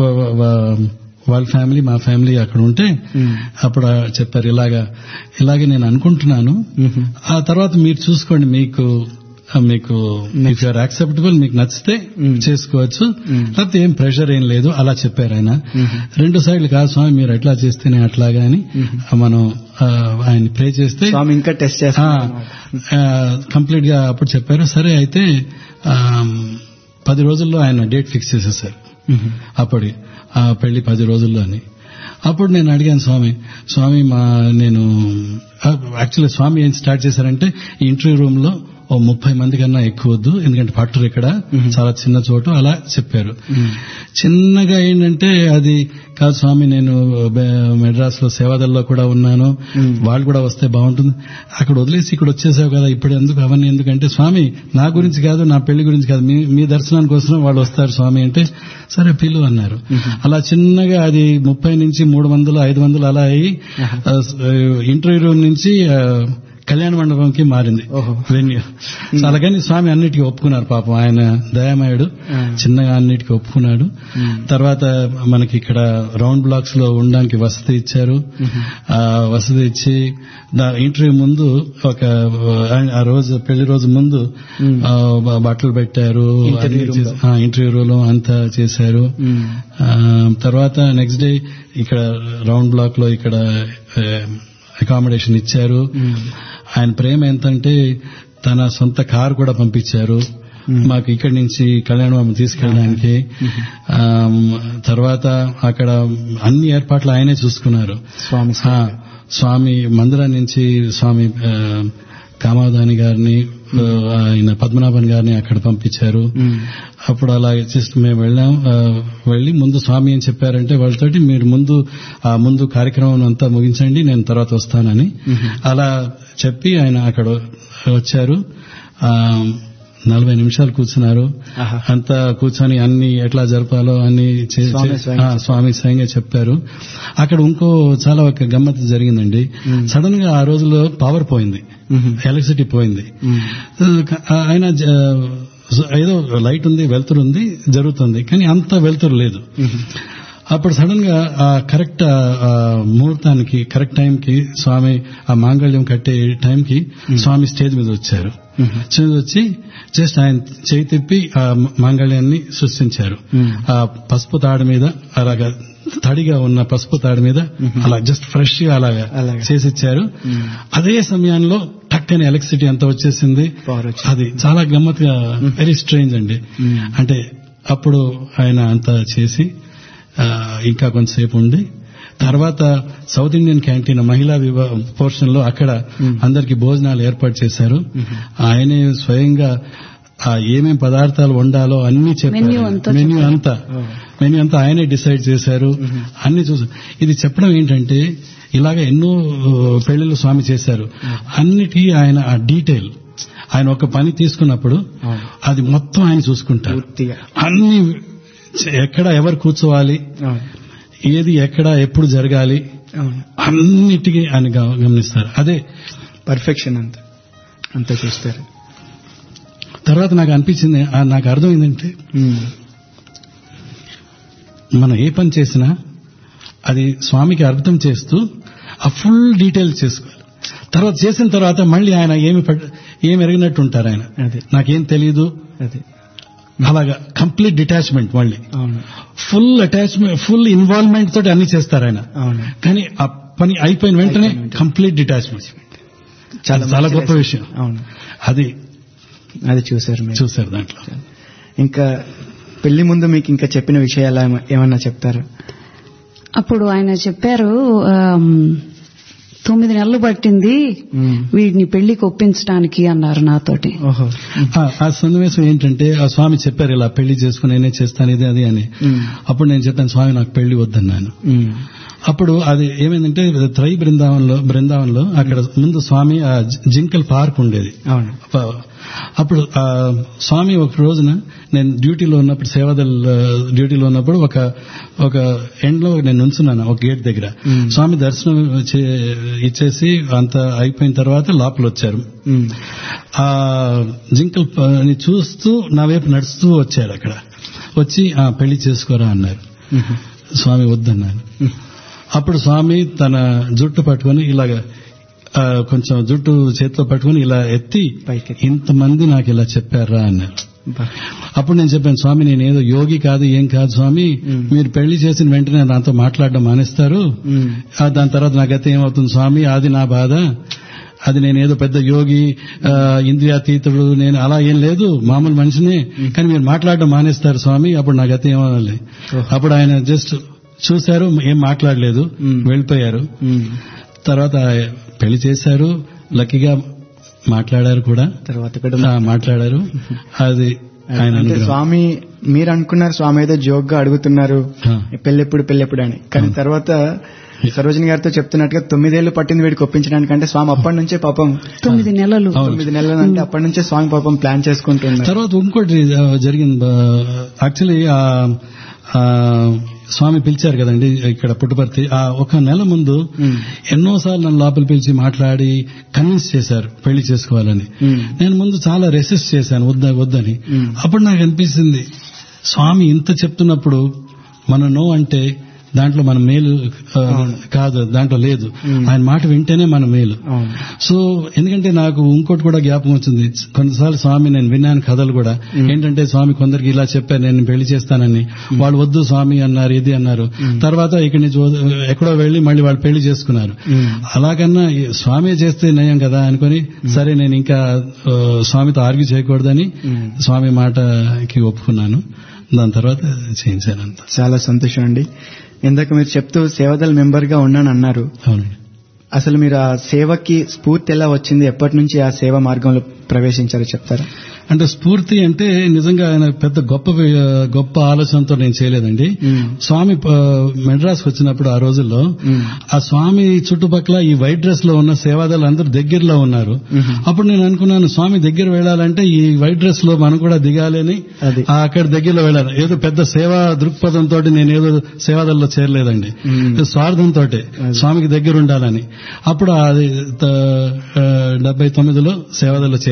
వాళ్ళ ఫ్యామిలీ మా ఫ్యామిలీ అక్కడ ఉంటే మ్మ్. అప్పుడు చెప్పారు ఇలాగా ఇలాగే నేను అనుకుంటున్నాను మ్మ్. ఆ తర్వాత మీరు చూసుకోండి మీకు ఆ, మీకు ఇఫ్ యూఆర్ యాక్సెప్టబుల్ మీకు నచ్చితే మ్మ్. చేసుకోవచ్చు మ్మ్. లేకపోతే ఏం ప్రెషర్ ఏం లేదు అలా చెప్పారు ఆయన మ్మ్. రెండు సైడ్లు కాదు స్వామి మీరు ఎట్లా చేస్తేనే అట్లాగా అని మనం ఆ, ఆయన ప్రే చేస్తే స్వామి ఇంకా టెస్ట్ చేస్తున్నారు కంప్లీట్ గా అప్పుడు చెప్పారు సరే అయితే ఆ, పది రోజుల్లో ఆయన డేట్ ఫిక్స్ చేసేసారు మ్మ్. అప్పటి ఆ పెళ్లి పది రోజుల్లో అని అప్పుడు నేను అడిగాను స్వామి స్వామి మా నేను యాక్చువల్లీ స్వామి ఏం స్టార్ట్ చేశారంటే ఈ ఇంటర్వ్యూ రూమ్ లో ఓ ముప్పై మంది కన్నా ఎక్కువ వద్దు ఎందుకంటే పట్టరు ఇక్కడ చాలా చిన్న చోటు అలా చెప్పారు చిన్నగా ఏంటంటే అది కాదు స్వామి నేను మెడ్రాస్ లో సేవాదల్లో కూడా ఉన్నాను వాళ్ళు కూడా వస్తే బాగుంటుంది అక్కడ వదిలేసి ఇక్కడ వచ్చేసావు కదా ఇప్పుడు ఎందుకు అవన్నీ ఎందుకంటే స్వామి నా గురించి కాదు నా పెళ్లి గురించి కాదు మీ మీ దర్శనానికి కోసం వాళ్ళు వస్తారు స్వామి అంటే సరే పిలు అన్నారు అలా చిన్నగా అది ముప్పై నుంచి మూడు వందలు ఐదు వందలు అలా అయ్యి ఇంటర్వ్యూ రూమ్ నుంచి ఆ, కళ్యాణ మండపంకి మారింది ఓహో. వెన్యూ సో అలాగని స్వామి అన్నిటికీ ఒప్పుకున్నారు పాపం ఆయన దయామయుడు చిన్నగా అన్నిటికీ ఒప్పుకున్నాడు తర్వాత మనకి ఇక్కడ రౌండ్ బ్లాక్స్ లో ఉండడానికి వసతి ఇచ్చారు ఆ వసతి ఇచ్చి దా- ఇంటర్వ్యూ ముందు ఒక ఆ- ఆ రోజు పెళ్లి రోజు ముందు ఆ, బ- బట్టలు పెట్టారు ఇంటర్వ్యూ అన్ని రూమ్ చేసి- ఆ, ఇంటర్వ్యూ రూమ్ అంతా చేశారు మ్మ్. ఆ, తర్వాత నెక్స్ట్ డే ఇక్కడ రౌండ్ బ్లాక్ లో ఇక్కడ అకామిడేషన్ ఇచ్చారు ఆయన ప్రేమ ఎంతంటే తన సొంత కారు కూడా పంపించారు మాకు ఇక్కడి నుంచి కళ్యాణం తీసుకెళ్ళడానికి ఆ, తర్వాత అక్కడ అన్ని ఏర్పాట్లు ఆయనే చూసుకున్నారు స్వామి ఆ, స్వామి మందిరం నుంచి స్వామి ఆ, కామాదాని గారిని ఆ, ఆయన పద్మనాభన్ గారిని అక్కడ పంపించారు మ్మ్. అప్పుడు అలా జస్ట్ మేము వెళ్ళాం ఆ, వెళ్ళి ముందు స్వామి ఏం చెప్పారంటే వాళ్ళతోటి మీరు ముందు ఆ ముందు కార్యక్రమం అంతా ముగించండి నేను తర్వాత వస్తానని అలా చెప్పి ఆయన అక్కడ వచ్చారు ఆ, నలభై నిమిషాలు కూర్చున్నారు ఆహా. అంతా కూర్చొని అన్ని ఎట్లా జరపాలో అన్ని చే- స్వామి చే- స్వయంగా ఆ, స్వామి స్వయంగా చెప్పారు అక్కడ ఇంకో చాలా ఒక గమ్మత్తు జరిగిందండి సడన్ గా ఆ రోజులో పవర్ పోయింది మ్మ్. ఎలక్ట్రిసిటీ పోయింది మ్మ్. ఆ, ఆయన జ- సో ఏదో లైట్ ఉంది వెలుతురు ఉంది జరుగుతుంది కానీ అంత వెలుతురు లేదు అప్పుడు సడన్ గా ఆ కరెక్ట్ ఆ ముహూర్తానికి కరెక్ట్ టైంకి స్వామి ఆ మాంగళ్యం కట్టే టైంకి స్వామి స్టేజ్ మీద వచ్చారు స్టేజ్ వచ్చి జస్ట్ ఆయన చేయి తిప్పి ఆ మాంగళ్యాన్ని సృష్టించారు ఆ పసుపు తాడు మీద అలాగా తడిగా ఉన్న పసుపు తాడు మీద అలా జస్ట్ ఫ్రెష్ గా అలాగా అలాగా. చేసిచ్చారు అదే సమయంలో టక్కని ఎలక్ట్రిసిటీ అంతా వచ్చేసింది Power వచ్చింది. అది చాలా గమ్మత్తుగా వెరీ స్ట్రేంజ్ అండి అంటే అప్పుడు ఆయన అంతా చేసి ఆ, ఇంకా కొంతసేపు ఉండి తర్వాత సౌత్ ఇండియన్ క్యాంటీన్ మహిళా విభా పోర్షన్ లో అక్కడ అందరికి భోజనాలు ఏర్పాటు చేశారు ఆయనే స్వయంగా ఆ ఏమేం పదార్థాలు వండాలో అన్ని Menu అంతా చెప్పారు మెన్యూ అంతా మెన్యూ అంతా ఆయనే డిసైడ్ చేశారు అన్ని చూసి ఇది చెప్పడం ఏంటంటే ఇలాగ ఎన్నో ఆ, పెళ్లిళ్ళు స్వామి చేశారు అన్నిటి ఆయన ఆ డీటెయిల్ ఆయన ఒక పని తీసుకున్నప్పుడు అవును. అది మొత్తం ఆయన చూసుకుంటారు పూర్తిగా అన్ని చ- ఎక్కడ ఎవరు కూర్చోవాలి అవును ఏది ఎక్కడ ఎప్పుడు జరగాలి అవును అన్నిటికీ ఆయన గమ- గమనిస్తారు అదే పర్ఫెక్షన్ అంత అంత చూస్తారు తర్వాత నాకు అనిపించింది ఆ, నాకు అర్థమైందంటే ఉమ్. మనం ఏ పని చేసినా అది స్వామికి అర్థం చేస్తూ ఆ ఫుల్ డీటెయిల్స్ చేసుకోవాలి తర్వాత చేసిన తర్వాత మళ్ళీ ఆయన ఏమి పడ్- ఏమి ఎరిగినట్టు ఉంటారు ఆయన అదే నాకేం తెలియదు అదే అలాగా కంప్లీట్ డిటాచ్మెంట్ మళ్ళీ అవును ఫుల్ అటాచ్మెంట్ ఫుల్ ఇన్వాల్వ్మెంట్ తోటి అన్ని చేస్తారు ఆయన అవును కానీ ఆ పని అయిపోయిన వెంటనే అయిపోయిన వెంటనే. కంప్లీట్ డిటాచ్మెంట్ చాలా చాలా మంచి గొప్ప lesson. విషయం అవును అది అది చూసారు మీరు చూశారు దాంట్లో ఇంకా పెళ్లి ముందు మీకు ఇంకా చెప్పిన విషయాలు ఏమ- ఏమన్నా చెప్తారు అప్పుడు ఆయన చెప్పారు ఆమ్, తొమ్మిది నెలలు పట్టింది ఉమ్. వీడిని పెళ్లికి ఒప్పించడానికి అన్నారు నాతోటి ఓహో ఆ- ఆ సన్నివేశం ఏంటంటే ఆ స్వామి చెప్పారు ఇలా పెళ్లి చేసుకుని నేనే చేస్తాను ఇది అది అని ఉమ్. అప్పుడు నేను చెప్పాను స్వామి నాకు పెళ్లి వద్దన్నాను ఉమ్. అప్పుడు అది ఏమైందంటే త్రై బృందావనంలో బృందావనంలో అక్కడ ముందు స్వామి ఆ జి- జింకల్ పార్క్ ఉండేది అవును అప్ప- అప్పుడు ఆ స్వామి ఒక రోజున నేను డ్యూటీలో ఉన్నప్పుడు సేవాదల్ ఆ, డ్యూటీలో ఉన్నప్పుడు ఒక ఒక ఎండ్ లో నేను ఉంచున్నాను ఒక గేట్ దగ్గర మ్మ్. స్వామి దర్శనం చే- ఇచ్చేసి అంత అయిపోయిన తర్వాత లోపల వచ్చారు ఉమ్. ఆ జింకల్ ప- ని చూస్తూ నా వైపు నడుస్తూ వచ్చారు అక్కడ వచ్చి ఆ పెళ్లి చేసుకోరా అన్నారు ఉమ్. స్వామి వద్దన్నాను అప్పుడు స్వామి తన జుట్టు పట్టుకొని ఇలాగ ఆ, కొంచెం జుట్టు చేతిలో పట్టుకొని ఇలా ఎత్తి పైకి. ఇంతమంది నాకు ఇలా చెప్పారా అన్నారు బా. అప్పుడు నేను చెప్పాను స్వామి నేను ఏదో యోగి కాదు ఏం కాదు స్వామి మ్మ్. మీరు పెళ్లి చేసిన వెంటనే నాతో మాట్లాడడం మానేస్తారు ఉమ్. ఆ, దాని తర్వాత నా గతి ఏమవుతుంది స్వామి అది నా బాధ అది నేను ఏదో పెద్ద యోగి ఆ, ఇంద్రియాతీతుడు నేను అలా ఏం లేదు మామూలు మనిషిని కానీ మీరు మాట్లాడడం మానేస్తారు స్వామి అప్పుడు నా గతి ఏమవ్వాలి ఓహో. అప్పుడు ఆయన జస్ట్ చూశారు ఏం మాట్లాడలేదు మ్మ్. వెళ్ళిపోయారు ఉమ్. తర్వాత పెళ్లి చేశారు లక్కీగా మాట్లాడారు కూడా తర్వాత కూడా ఆ, మాట్లాడారు అది ఆయన అంటే అనుగ్రహం. స్వామి మీరు అనుకున్నారు స్వామి ఏదో జోక్ గా అడుగుతున్నారు ఆ. పెళ్ళెప్పుడు పెళ్ళెప్పుడు అని కానీ తర్వాత సరోజిని గారితో చెప్తున్నట్టుగా తొమ్మిదేళ్లు పట్టింది వీడికి ఒప్పించడానికి అంటే స్వామి అప్పటి నుంచే పాపం తొమ్మిది నెలలు అవును. తొమ్మిది నెలలు అంటే అప్పటి నుంచే స్వామి పాపం ప్లాన్ చేసుకుంటున్నారు తర్వాత ఇంకోటి ఆ, జరిగింది యాక్చువల్లీ స్వామి పిలిచారు కదండి ఇక్కడ పుట్టుపర్తి ఆ ఒక నెల ముందు ఉమ్. ఎన్నోసార్లు నన్ను లోపల పిలిచి మాట్లాడి కన్విన్స్ చేశారు పెళ్లి చేసుకోవాలని ఉమ్. నేను ముందు చాలా రెసిస్ట్ చేశాను వద్ద వద్దని ఉమ్. అప్పుడు నాకు అనిపిస్తుంది స్వామి ఇంత చెప్తున్నప్పుడు మన నో అంటే దాంట్లో మన మేలు ఆ, కాదు దాంట్లో లేదు ఉమ్. ఆయన మాట వింటేనే మన మేలు అవును సో ఎందుకంటే నాకు ఇంకోటి కూడా జ్ఞాపకం వచ్చింది కొన్నిసార్లు స్వామి నేను విన్నాను కథలు కూడా ఏంటంటే స్వామి కొందరికి ఇలా చెప్పారు నేను పెళ్లి చేస్తానని వాళ్ళు వద్దు స్వామి అన్నారు ఇది అన్నారు తర్వాత ఇక్కడి నుంచి వద- ఎక్కడో వెళ్లి మళ్ళీ వాళ్ళు పెళ్లి చేసుకున్నారు ఉమ్. అలాగన్నా ఈ స్వామి చేస్తే నయం కదా అనుకుని సరే నేను ఇంకా ఆ, స్వామితో ఆర్గ్యూ చేయకూడదని ఉమ్. స్వామి మాటకి ఒప్పుకున్నాను దాని తర్వాత చేయించాను అంత చాలా సంతోషం అండి ఇందాక మీరు చెప్తూ సేవదల్ మెంబర్ గా ఉన్నాను అన్నారు అవునండి అసలు మీరు ఆ సేవకి స్ఫూర్తి ఎలా వచ్చింది ఎప్పటి నుంచి ఆ సేవ మార్గంలో ప్రవేశించారో చెప్తారా అంటే స్ఫూర్తి అంటే నిజంగా ఆయన పెద్ద గొప్ప వి- గొప్ప ఆలోచనతో నేను చేయలేదండి మ్మ్. స్వామి ప- మెడ్రాస్ వచ్చినప్పుడు ఆ రోజుల్లో మ్మ్. ఆ స్వామి చుట్టుపక్కల ఈ వైట్ డ్రెస్ లో ఉన్న సేవాదాలు అందరూ దగ్గరలో ఉన్నారు మ్మ్. అప్పుడు నేను అనుకున్నాను స్వామి దగ్గర వెళ్ళాలంటే ఈ వైట్ డ్రెస్ లో మనం కూడా దిగాలి అని అది. ఆ అక్కడ దగ్గరలో వెళ్ళాలి ఏదో పెద్ద సేవా దృక్పథంతో నేను ఏదో సేవాదల్లో చేరలేదండి మ్మ్. స్వార్థంతో స్వామికి దగ్గర ఉండాలని అప్పుడు అది త- ఆ, డెబ్బై తొమ్మిదిలో సేవాదల్లో చేరాను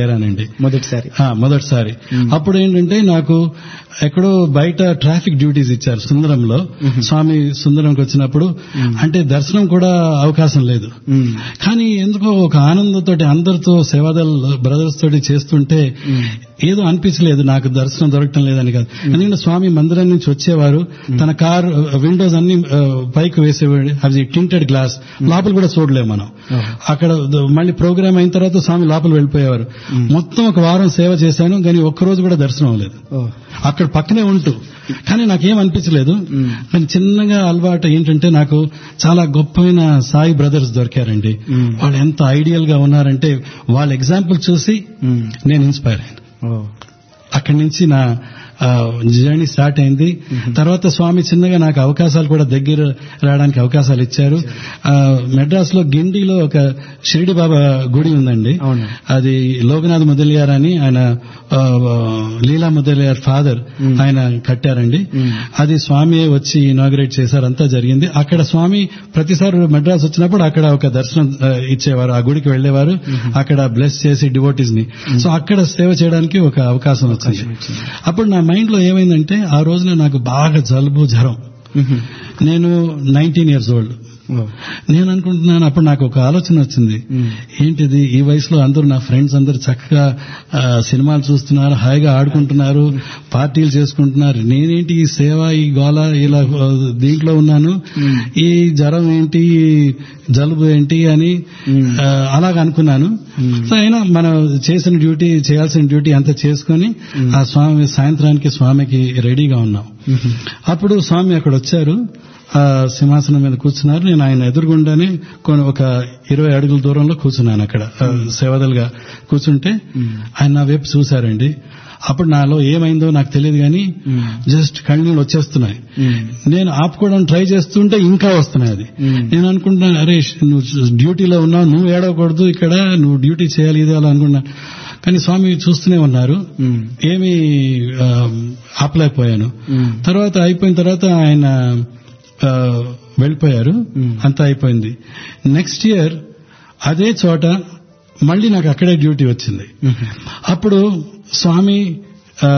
చేరానండి మొదటిసారి ఆ, మొదటిసారి అప్పుడు ఏంటంటే నాకు ఎక్కడో బయట ట్రాఫిక్ డ్యూటీస్ ఇచ్చారు సుందరంలో స్వామి సుందరంకి వచ్చినప్పుడు అంటే దర్శనం కూడా అవకాశం లేదు మ్మ్. కానీ ఎందుకో ఒక ఆనందంతో అందరితో సేవాదల్ బ్రదర్స్ తోటి చేస్తుంటే ఏదో అనిపించలేదు నాకు దర్శనం దొరకటం లేదని కాదు ఎందుకంటే స్వామి మందిరం నుంచి వచ్చేవారు తన కార్ విండోస్ అన్ని ఆ, పైకి వేసేవాడు అది టింటెడ్ గ్లాస్ లోపల కూడా చూడలేము మనం అక్కడ ద- మళ్ళీ ప్రోగ్రామ్ అయిన తర్వాత స్వామి లోపల వెళ్ళిపోయేవారు మొత్తం ఒక వారం సేవ చేశాను కానీ ఒక్కరోజు కూడా దర్శనం అవ్వలేదు ఓ. అక్కడ పక్కనే ఉంటూ కానీ నాకేం అనిపించలేదు కానీ చిన్నగా అలవాటు ఏంటంటే నాకు చాలా గొప్పమైన సాయి బ్రదర్స్ దొరికారండి మ్మ్. వాళ్ళు ఎంత ఐడియల్ గా ఉన్నారంటే వాళ్ళ ఎగ్జాంపుల్ చూసి మ్మ్. నేను ఇన్స్పైర్ అయ్యాను ఓ. అక్కడి నుంచి నా జర్నీ స్టార్ట్ అయింది తర్వాత స్వామి చిన్నగా నాకు అవకాశాలు కూడా దగ్గర రావడానికి అవకాశాలు ఇచ్చారు ఆ, మెడ్రాస్ లో గిండిలో ఒక షిరిడి బాబా గుడి ఉందండి అవును. అది లోకనాథ్ ముదలియార్ అని ఆయన ఆ, లీలా ముదలియార్ ఫాదర్ ఆయన కట్టారండి అది స్వామి వచ్చి ఇనాగ్రేట్ చేశారు అంతా జరిగింది అక్కడ స్వామి ప్రతిసారి మెడ్రాస్ వచ్చినప్పుడు అక్కడ ఒక దర్శనం ఆ, ఇచ్చేవారు ఆ గుడికి వెళ్లేవారు అక్కడ బ్లెస్ చేసి డివోటీస్ ని సో అక్కడ సేవ చేయడానికి ఒక అవకాశం వచ్చింది అప్పుడు నా మైండ్ లో ఏమైందంటే ఆ రోజున నాకు బాగా జలుబు జ్వరం మ్మ్. నేను నైన్టీన్ ఇయర్స్ ఓల్డ్ ఓ. నేను అనుకుంటున్నాను అప్పుడు నాకు ఒక ఆలోచన వచ్చింది మ్మ్. ఏంటిది ఈ వయసులో అందరూ నా ఫ్రెండ్స్ అందరూ చక్కగా ఆ, సినిమాలు చూస్తున్నారు హాయిగా ఆడుకుంటున్నారు పార్టీలు చేసుకుంటున్నారు నేనేంటి ఈ సేవ ఈ గోల ఇలా ఆ, దీంట్లో ఉన్నాను ఈ జ్వరం ఏంటి ఈ జలుబు ఏంటి అని ఆ, అలాగ అనుకున్నాను సో అయినా మనం చేసిన డ్యూటీ చేయాల్సిన డ్యూటీ అంతా చేసుకొని ఆ స్వామి సాయంత్రానికి స్వామికి రెడీగా ఉన్నాం అప్పుడు స్వామి అక్కడ వచ్చారు ఆ సింహాసనం మీద కూర్చున్నారు నేను ఆయన ఎదురుగుండానే కొన్ని ఒక ఇరవై అడుగుల దూరంలో కూర్చున్నాను అక్కడ ఆ, సేవదలుగా కూర్చుంటే ఆయన నా వైపు చూశారండి అప్పుడు నాలో ఏమైందో నాకు తెలియదు కానీ జస్ట్ కళ్ళనీళ్ళు వచ్చేస్తున్నాయి నేను ఆపుకోవడం ట్రై చేస్తుంటే ఇంకా వస్తున్నాయి అది నేను అనుకుంటున్నాను అరే నువ్వు డ్యూటీలో ఉన్నావు నువ్వు ఏడవకూడదు ఇక్కడ నువ్వు డ్యూటీ చేయాలి ఇది అలా అనుకున్నా కానీ స్వామి చూస్తూనే ఉన్నారు మ్మ్. ఏమీ ఆ, ఆపలేకపోయాను మ్మ్. తర్వాత అయిపోయిన తర్వాత ఆయన ఆ, వెళ్ళిపోయారు అంతా అయిపోయింది నెక్స్ట్ ఇయర్ అదే చోట మళ్ళీ నాకు అక్కడే డ్యూటీ వచ్చింది అప్పుడు స్వామి ఆ,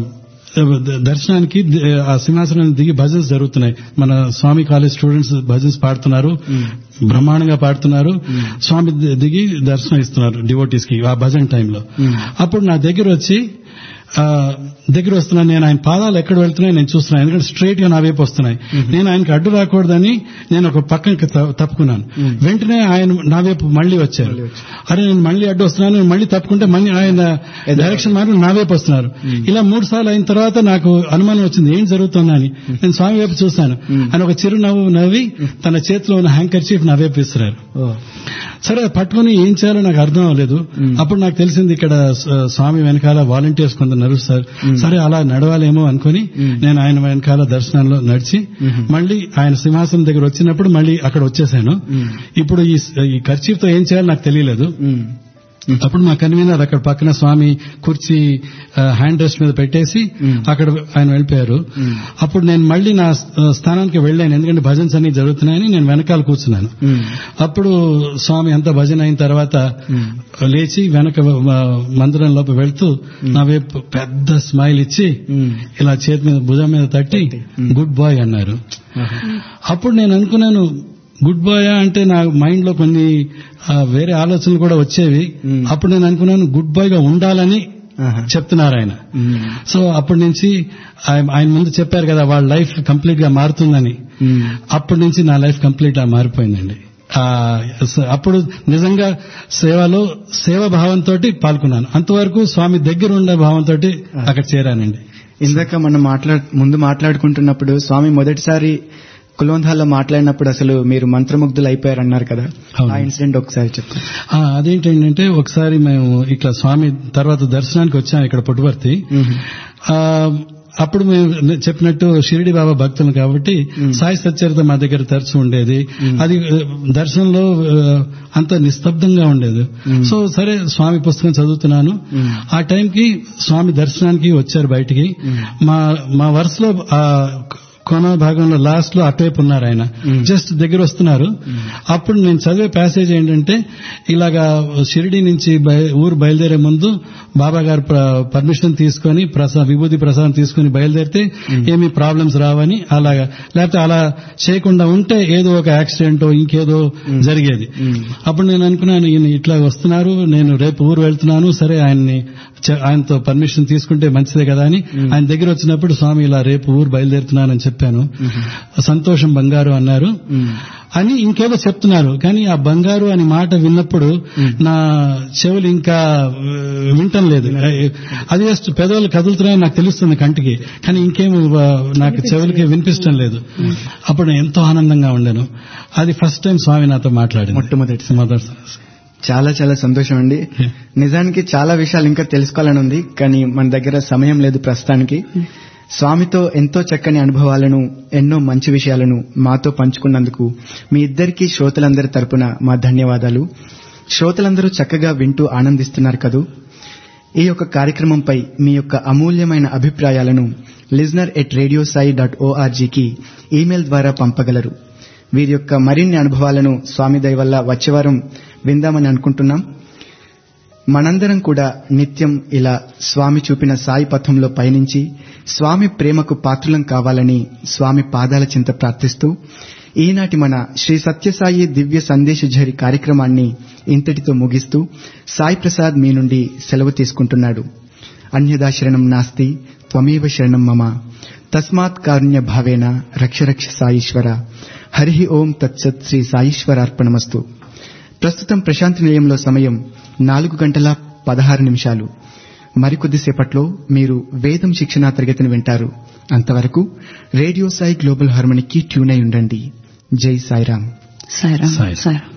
దర్శనానికి ది- ఆ సింహాసనం దిగి భజన్స్ జరుగుతున్నాయి మన స్వామి కాలేజ్ స్టూడెంట్స్ భజన్స్ పాడుతున్నారు బ్రహ్మాండంగా పాడుతున్నారు స్వామి ది- దిగి దర్శనం ఇస్తున్నారు డివోటీస్ కి ఆ భజన్ టైంలో అప్పుడు నా దగ్గర వచ్చి ఆ, దగ్గర వస్తున్నాను నేను ఆయన పాదాలు ఎక్కడ వెళ్తున్నాయి నేను చూస్తున్నాను ఎందుకంటే స్ట్రైట్ గా నా వైపు వస్తున్నాయి నేను ఆయనకి అడ్డు రాకూడదని నేను ఒక పక్కకి త- తప్పుకున్నాను వెంటనే ఆయన నా వైపు మళ్ళీ వచ్చారు అరే నేను మళ్ళీ అడ్డు వస్తున్నాను నేను మళ్ళీ తప్పుకుంటే మళ్ళీ ఆయన డైరెక్షన్ మారి నా వైపు వస్తున్నారు ఇలా మూడు సార్లు అయిన తర్వాత నాకు అనుమానం వచ్చింది ఏం జరుగుతుందని నేను స్వామి వైపు చూస్తాను ఆయన ఒక చిరునవ్వు నవ్వి తన చేతిలో ఉన్న హ్యాంకర్ చీఫ్ నా వైపు ఇస్తున్నారు ఓ. సరే అది పట్టుకుని ఏం చేయాలో నాకు అర్థం అవ్వలేదు అప్పుడు నాకు తెలిసింది ఇక్కడ స- స్వామి వెనకాల వాలంటీర్స్ కొంత నడుస్తారు సరే అలా నడవాలేమో అనుకుని నేను ఆయన వెనకాల దర్శనంలో నడిచి మళ్ళీ ఆయన సింహాసనం దగ్గర వచ్చినప్పుడు మళ్ళీ అక్కడ వచ్చేసాను ఇప్పుడు ఈ ఈ ఖర్చీఫ్తో ఏం చేయాలో నాకు తెలియలేదు మ్మ్. అప్పుడు మా కన్వీనర్ అక్కడ పక్కన స్వామి కుర్చీ ఆ, హ్యాండ్ రెస్ట్ మీద పెట్టేసి అక్కడ ఆయన వెళ్ళిపోయారు అప్పుడు నేను మళ్ళీ నా స్థ- స్థానానికి వెళ్ళాను ఎందుకంటే భజన్స్ అన్ని జరుగుతున్నాయని నేను వెనకాల కూర్చున్నాను మ్మ్. అప్పుడు స్వామి అంతా భజన అయిన తర్వాత లేచి వెనక మ- మందిరం లోపల వెళ్తూ నా వైపు పెద్ద స్మైల్ ఇచ్చి మ్మ్. ఇలా చేతి మీద భుజం మీద తట్టి గుడ్ బాయ్ అన్నారు అప్పుడు నేను అనుకున్నాను గుడ్ బాయ్ అంటే నా మైండ్ లో కొన్ని ఆ, వేరే ఆలోచనలు కూడా వచ్చేవి అప్పుడు నేను అనుకున్నాను గుడ్ బాయ్ గా ఉండాలని ఆహా. చెప్తున్నారు ఆయన మ్మ్. సో అప్పటి నుంచి ఆయన ఆయన ముందు చెప్పారు కదా వాళ్ళ లైఫ్ కంప్లీట్ గా మారుతుందని మ్మ్. అప్పటి నుంచి నా లైఫ్ కంప్లీట్ గా మారిపోయిందండి ఆ, స- అప్పుడు నిజంగా సేవలో సేవ భావంతో పాల్గొన్నాను అంతవరకు స్వామి దగ్గర ఉండే భావంతో అక్కడ చేరానండి ఇందాక మనం మాట్లాడు ముందు మాట్లాడుకుంటున్నప్పుడు స్వామి మొదటిసారి కులోంధాల్లో మాట్లాడినప్పుడు అసలు మీరు మంత్రముగ్ధులు అయిపోయారన్నారు కదా అవును. ఆ ఇన్సిడెంట్ ఒకసారి చెప్పండి ఆ, అదేంటంటే ఒకసారి మేము ఇట్లా స్వామి తర్వాత దర్శనానికి వచ్చాం ఇక్కడ పుట్టుపర్తి ఆ, అప్పుడు మేము నే- చెప్పినట్టు షిరిడి బాబా భక్తులు కాబట్టి సాయి సచ్చరిత మా దగ్గర తరచు ఉండేది అది ఆ, దర్శనంలో ఆ, అంత నిస్తబ్దంగా ఉండేది సో సరే స్వామి పుస్తకం చదువుతున్నాను ఆ టైంకి స్వామి దర్శనానికి వచ్చారు బయటికి మా మా వరుసలో ఆ కొన భాగంలో లాస్ట్ లో అటువైపు ఉన్నారు ఆయన జస్ట్ దగ్గర వస్తున్నారు అప్పుడు నేను చదివే ప్యాసేజ్ ఏంటంటే ఇలాగా షిరిడి నుంచి బయ- ఊరు బయలుదేరే ముందు బాబా గారు పర్మిషన్ తీసుకొని ప్రసా విభూతి ప్రసాదం తీసుకొని బయలుదేరితే ఏమి ప్రాబ్లమ్స్ రావని అలాగా లేకపోతే అలా చేయకుండా ఉంటే ఏదో ఒక యాక్సిడెంట్ ఇంకేదో జరిగేది అప్పుడు నేను అనుకున్నాను ఈయన ఇట్లా వస్తున్నారు నేను రేపు ఊరు వెళ్తున్నాను సరే ఆయన్ని చె- ఆయనతో పర్మిషన్ తీసుకుంటే మంచిదే కదా అని ఆయన దగ్గర వచ్చినప్పుడు స్వామి ఇలా రేపు ఊరు బయలుదేరుతున్నానని చెప్పాను సంతోషం బంగారు అన్నారు అని ఇంకేదో చెప్తున్నారు కానీ ఆ బంగారు అని మాట విన్నప్పుడు నా చెవులు ఇంకా ఆ, వింటం లేదు అది జస్ట్ పెదవులు కదులుతున్నాయని నాకు తెలుస్తుంది కంటికి కానీ ఇంకేం ఆ, నాకు చెవులకి వినిపించడం లేదు అప్పుడు నేను ఎంతో ఆనందంగా ఉండాను అది ఫస్ట్ టైం స్వామి నాతో మాట్లాడింది మొట్టమొదటి మొదటి చాలా చాలా సంతోషం అండి నిజానికి చాలా విషయాలు ఇంకా తెలుసుకోవాలని ఉంది కానీ మన దగ్గర సమయం లేదు ప్రస్తుతానికి స్వామితో ఎంతో చక్కని అనుభవాలను ఎన్నో మంచి విషయాలను మాతో పంచుకున్నందుకు మీ ఇద్దరికీ శ్రోతలందరి తరపున మా ధన్యవాదాలు శ్రోతలందరూ చక్కగా వింటూ ఆనందిస్తున్నారు కదూ ఈ యొక్క కార్యక్రమంపై మీ యొక్క అమూల్యమైన అభిప్రాయాలను listener at radio Sai dot ఓఆర్జీకి ఈమెయిల్ ద్వారా పంపగలరు వీరి యొక్క మరిన్ని అనుభవాలను స్వామి దయ వల్ల వచ్చే వారం విందామని అనుకుంటున్నాం మనందరం కూడా నిత్యం ఇలా స్వామి చూపిన సాయి పథంలో పయనించి స్వామి ప్రేమకు పాత్రులం కావాలని స్వామి పాదాల చింత ప్రార్థిస్తూ ఈనాటి మన శ్రీ సత్యసాయి దివ్య సందేశఝరి కార్యక్రమాన్ని ఇంతటితో ముగిస్తూ సాయి ప్రసాద్ మీ నుండి సెలవు తీసుకుంటున్నాడు అన్యదా శరణం నాస్తి త్వమేవ శరణం మమ తస్మాత్ కారుణ్య భావేన రక్ష రక్ష సాయీశ్వర హరి ఓం తత్సత్ శ్రీ సాయీశ్వరార్పణమస్తు ప్రస్తుతం ప్రశాంతి నిలయంలో సమయం నాలుగు గంటల పదహారు నిమిషాలు మరికొద్దిసేపట్లో మీరు వేదం శిక్షణా తరగతిని వింటారు అంతవరకు రేడియో సాయి గ్లోబల్ హార్మనీకి ట్యూన్ అయి ఉండండి జై సాయిరాం సాయిరామ్ సాయి. సాయిరామ్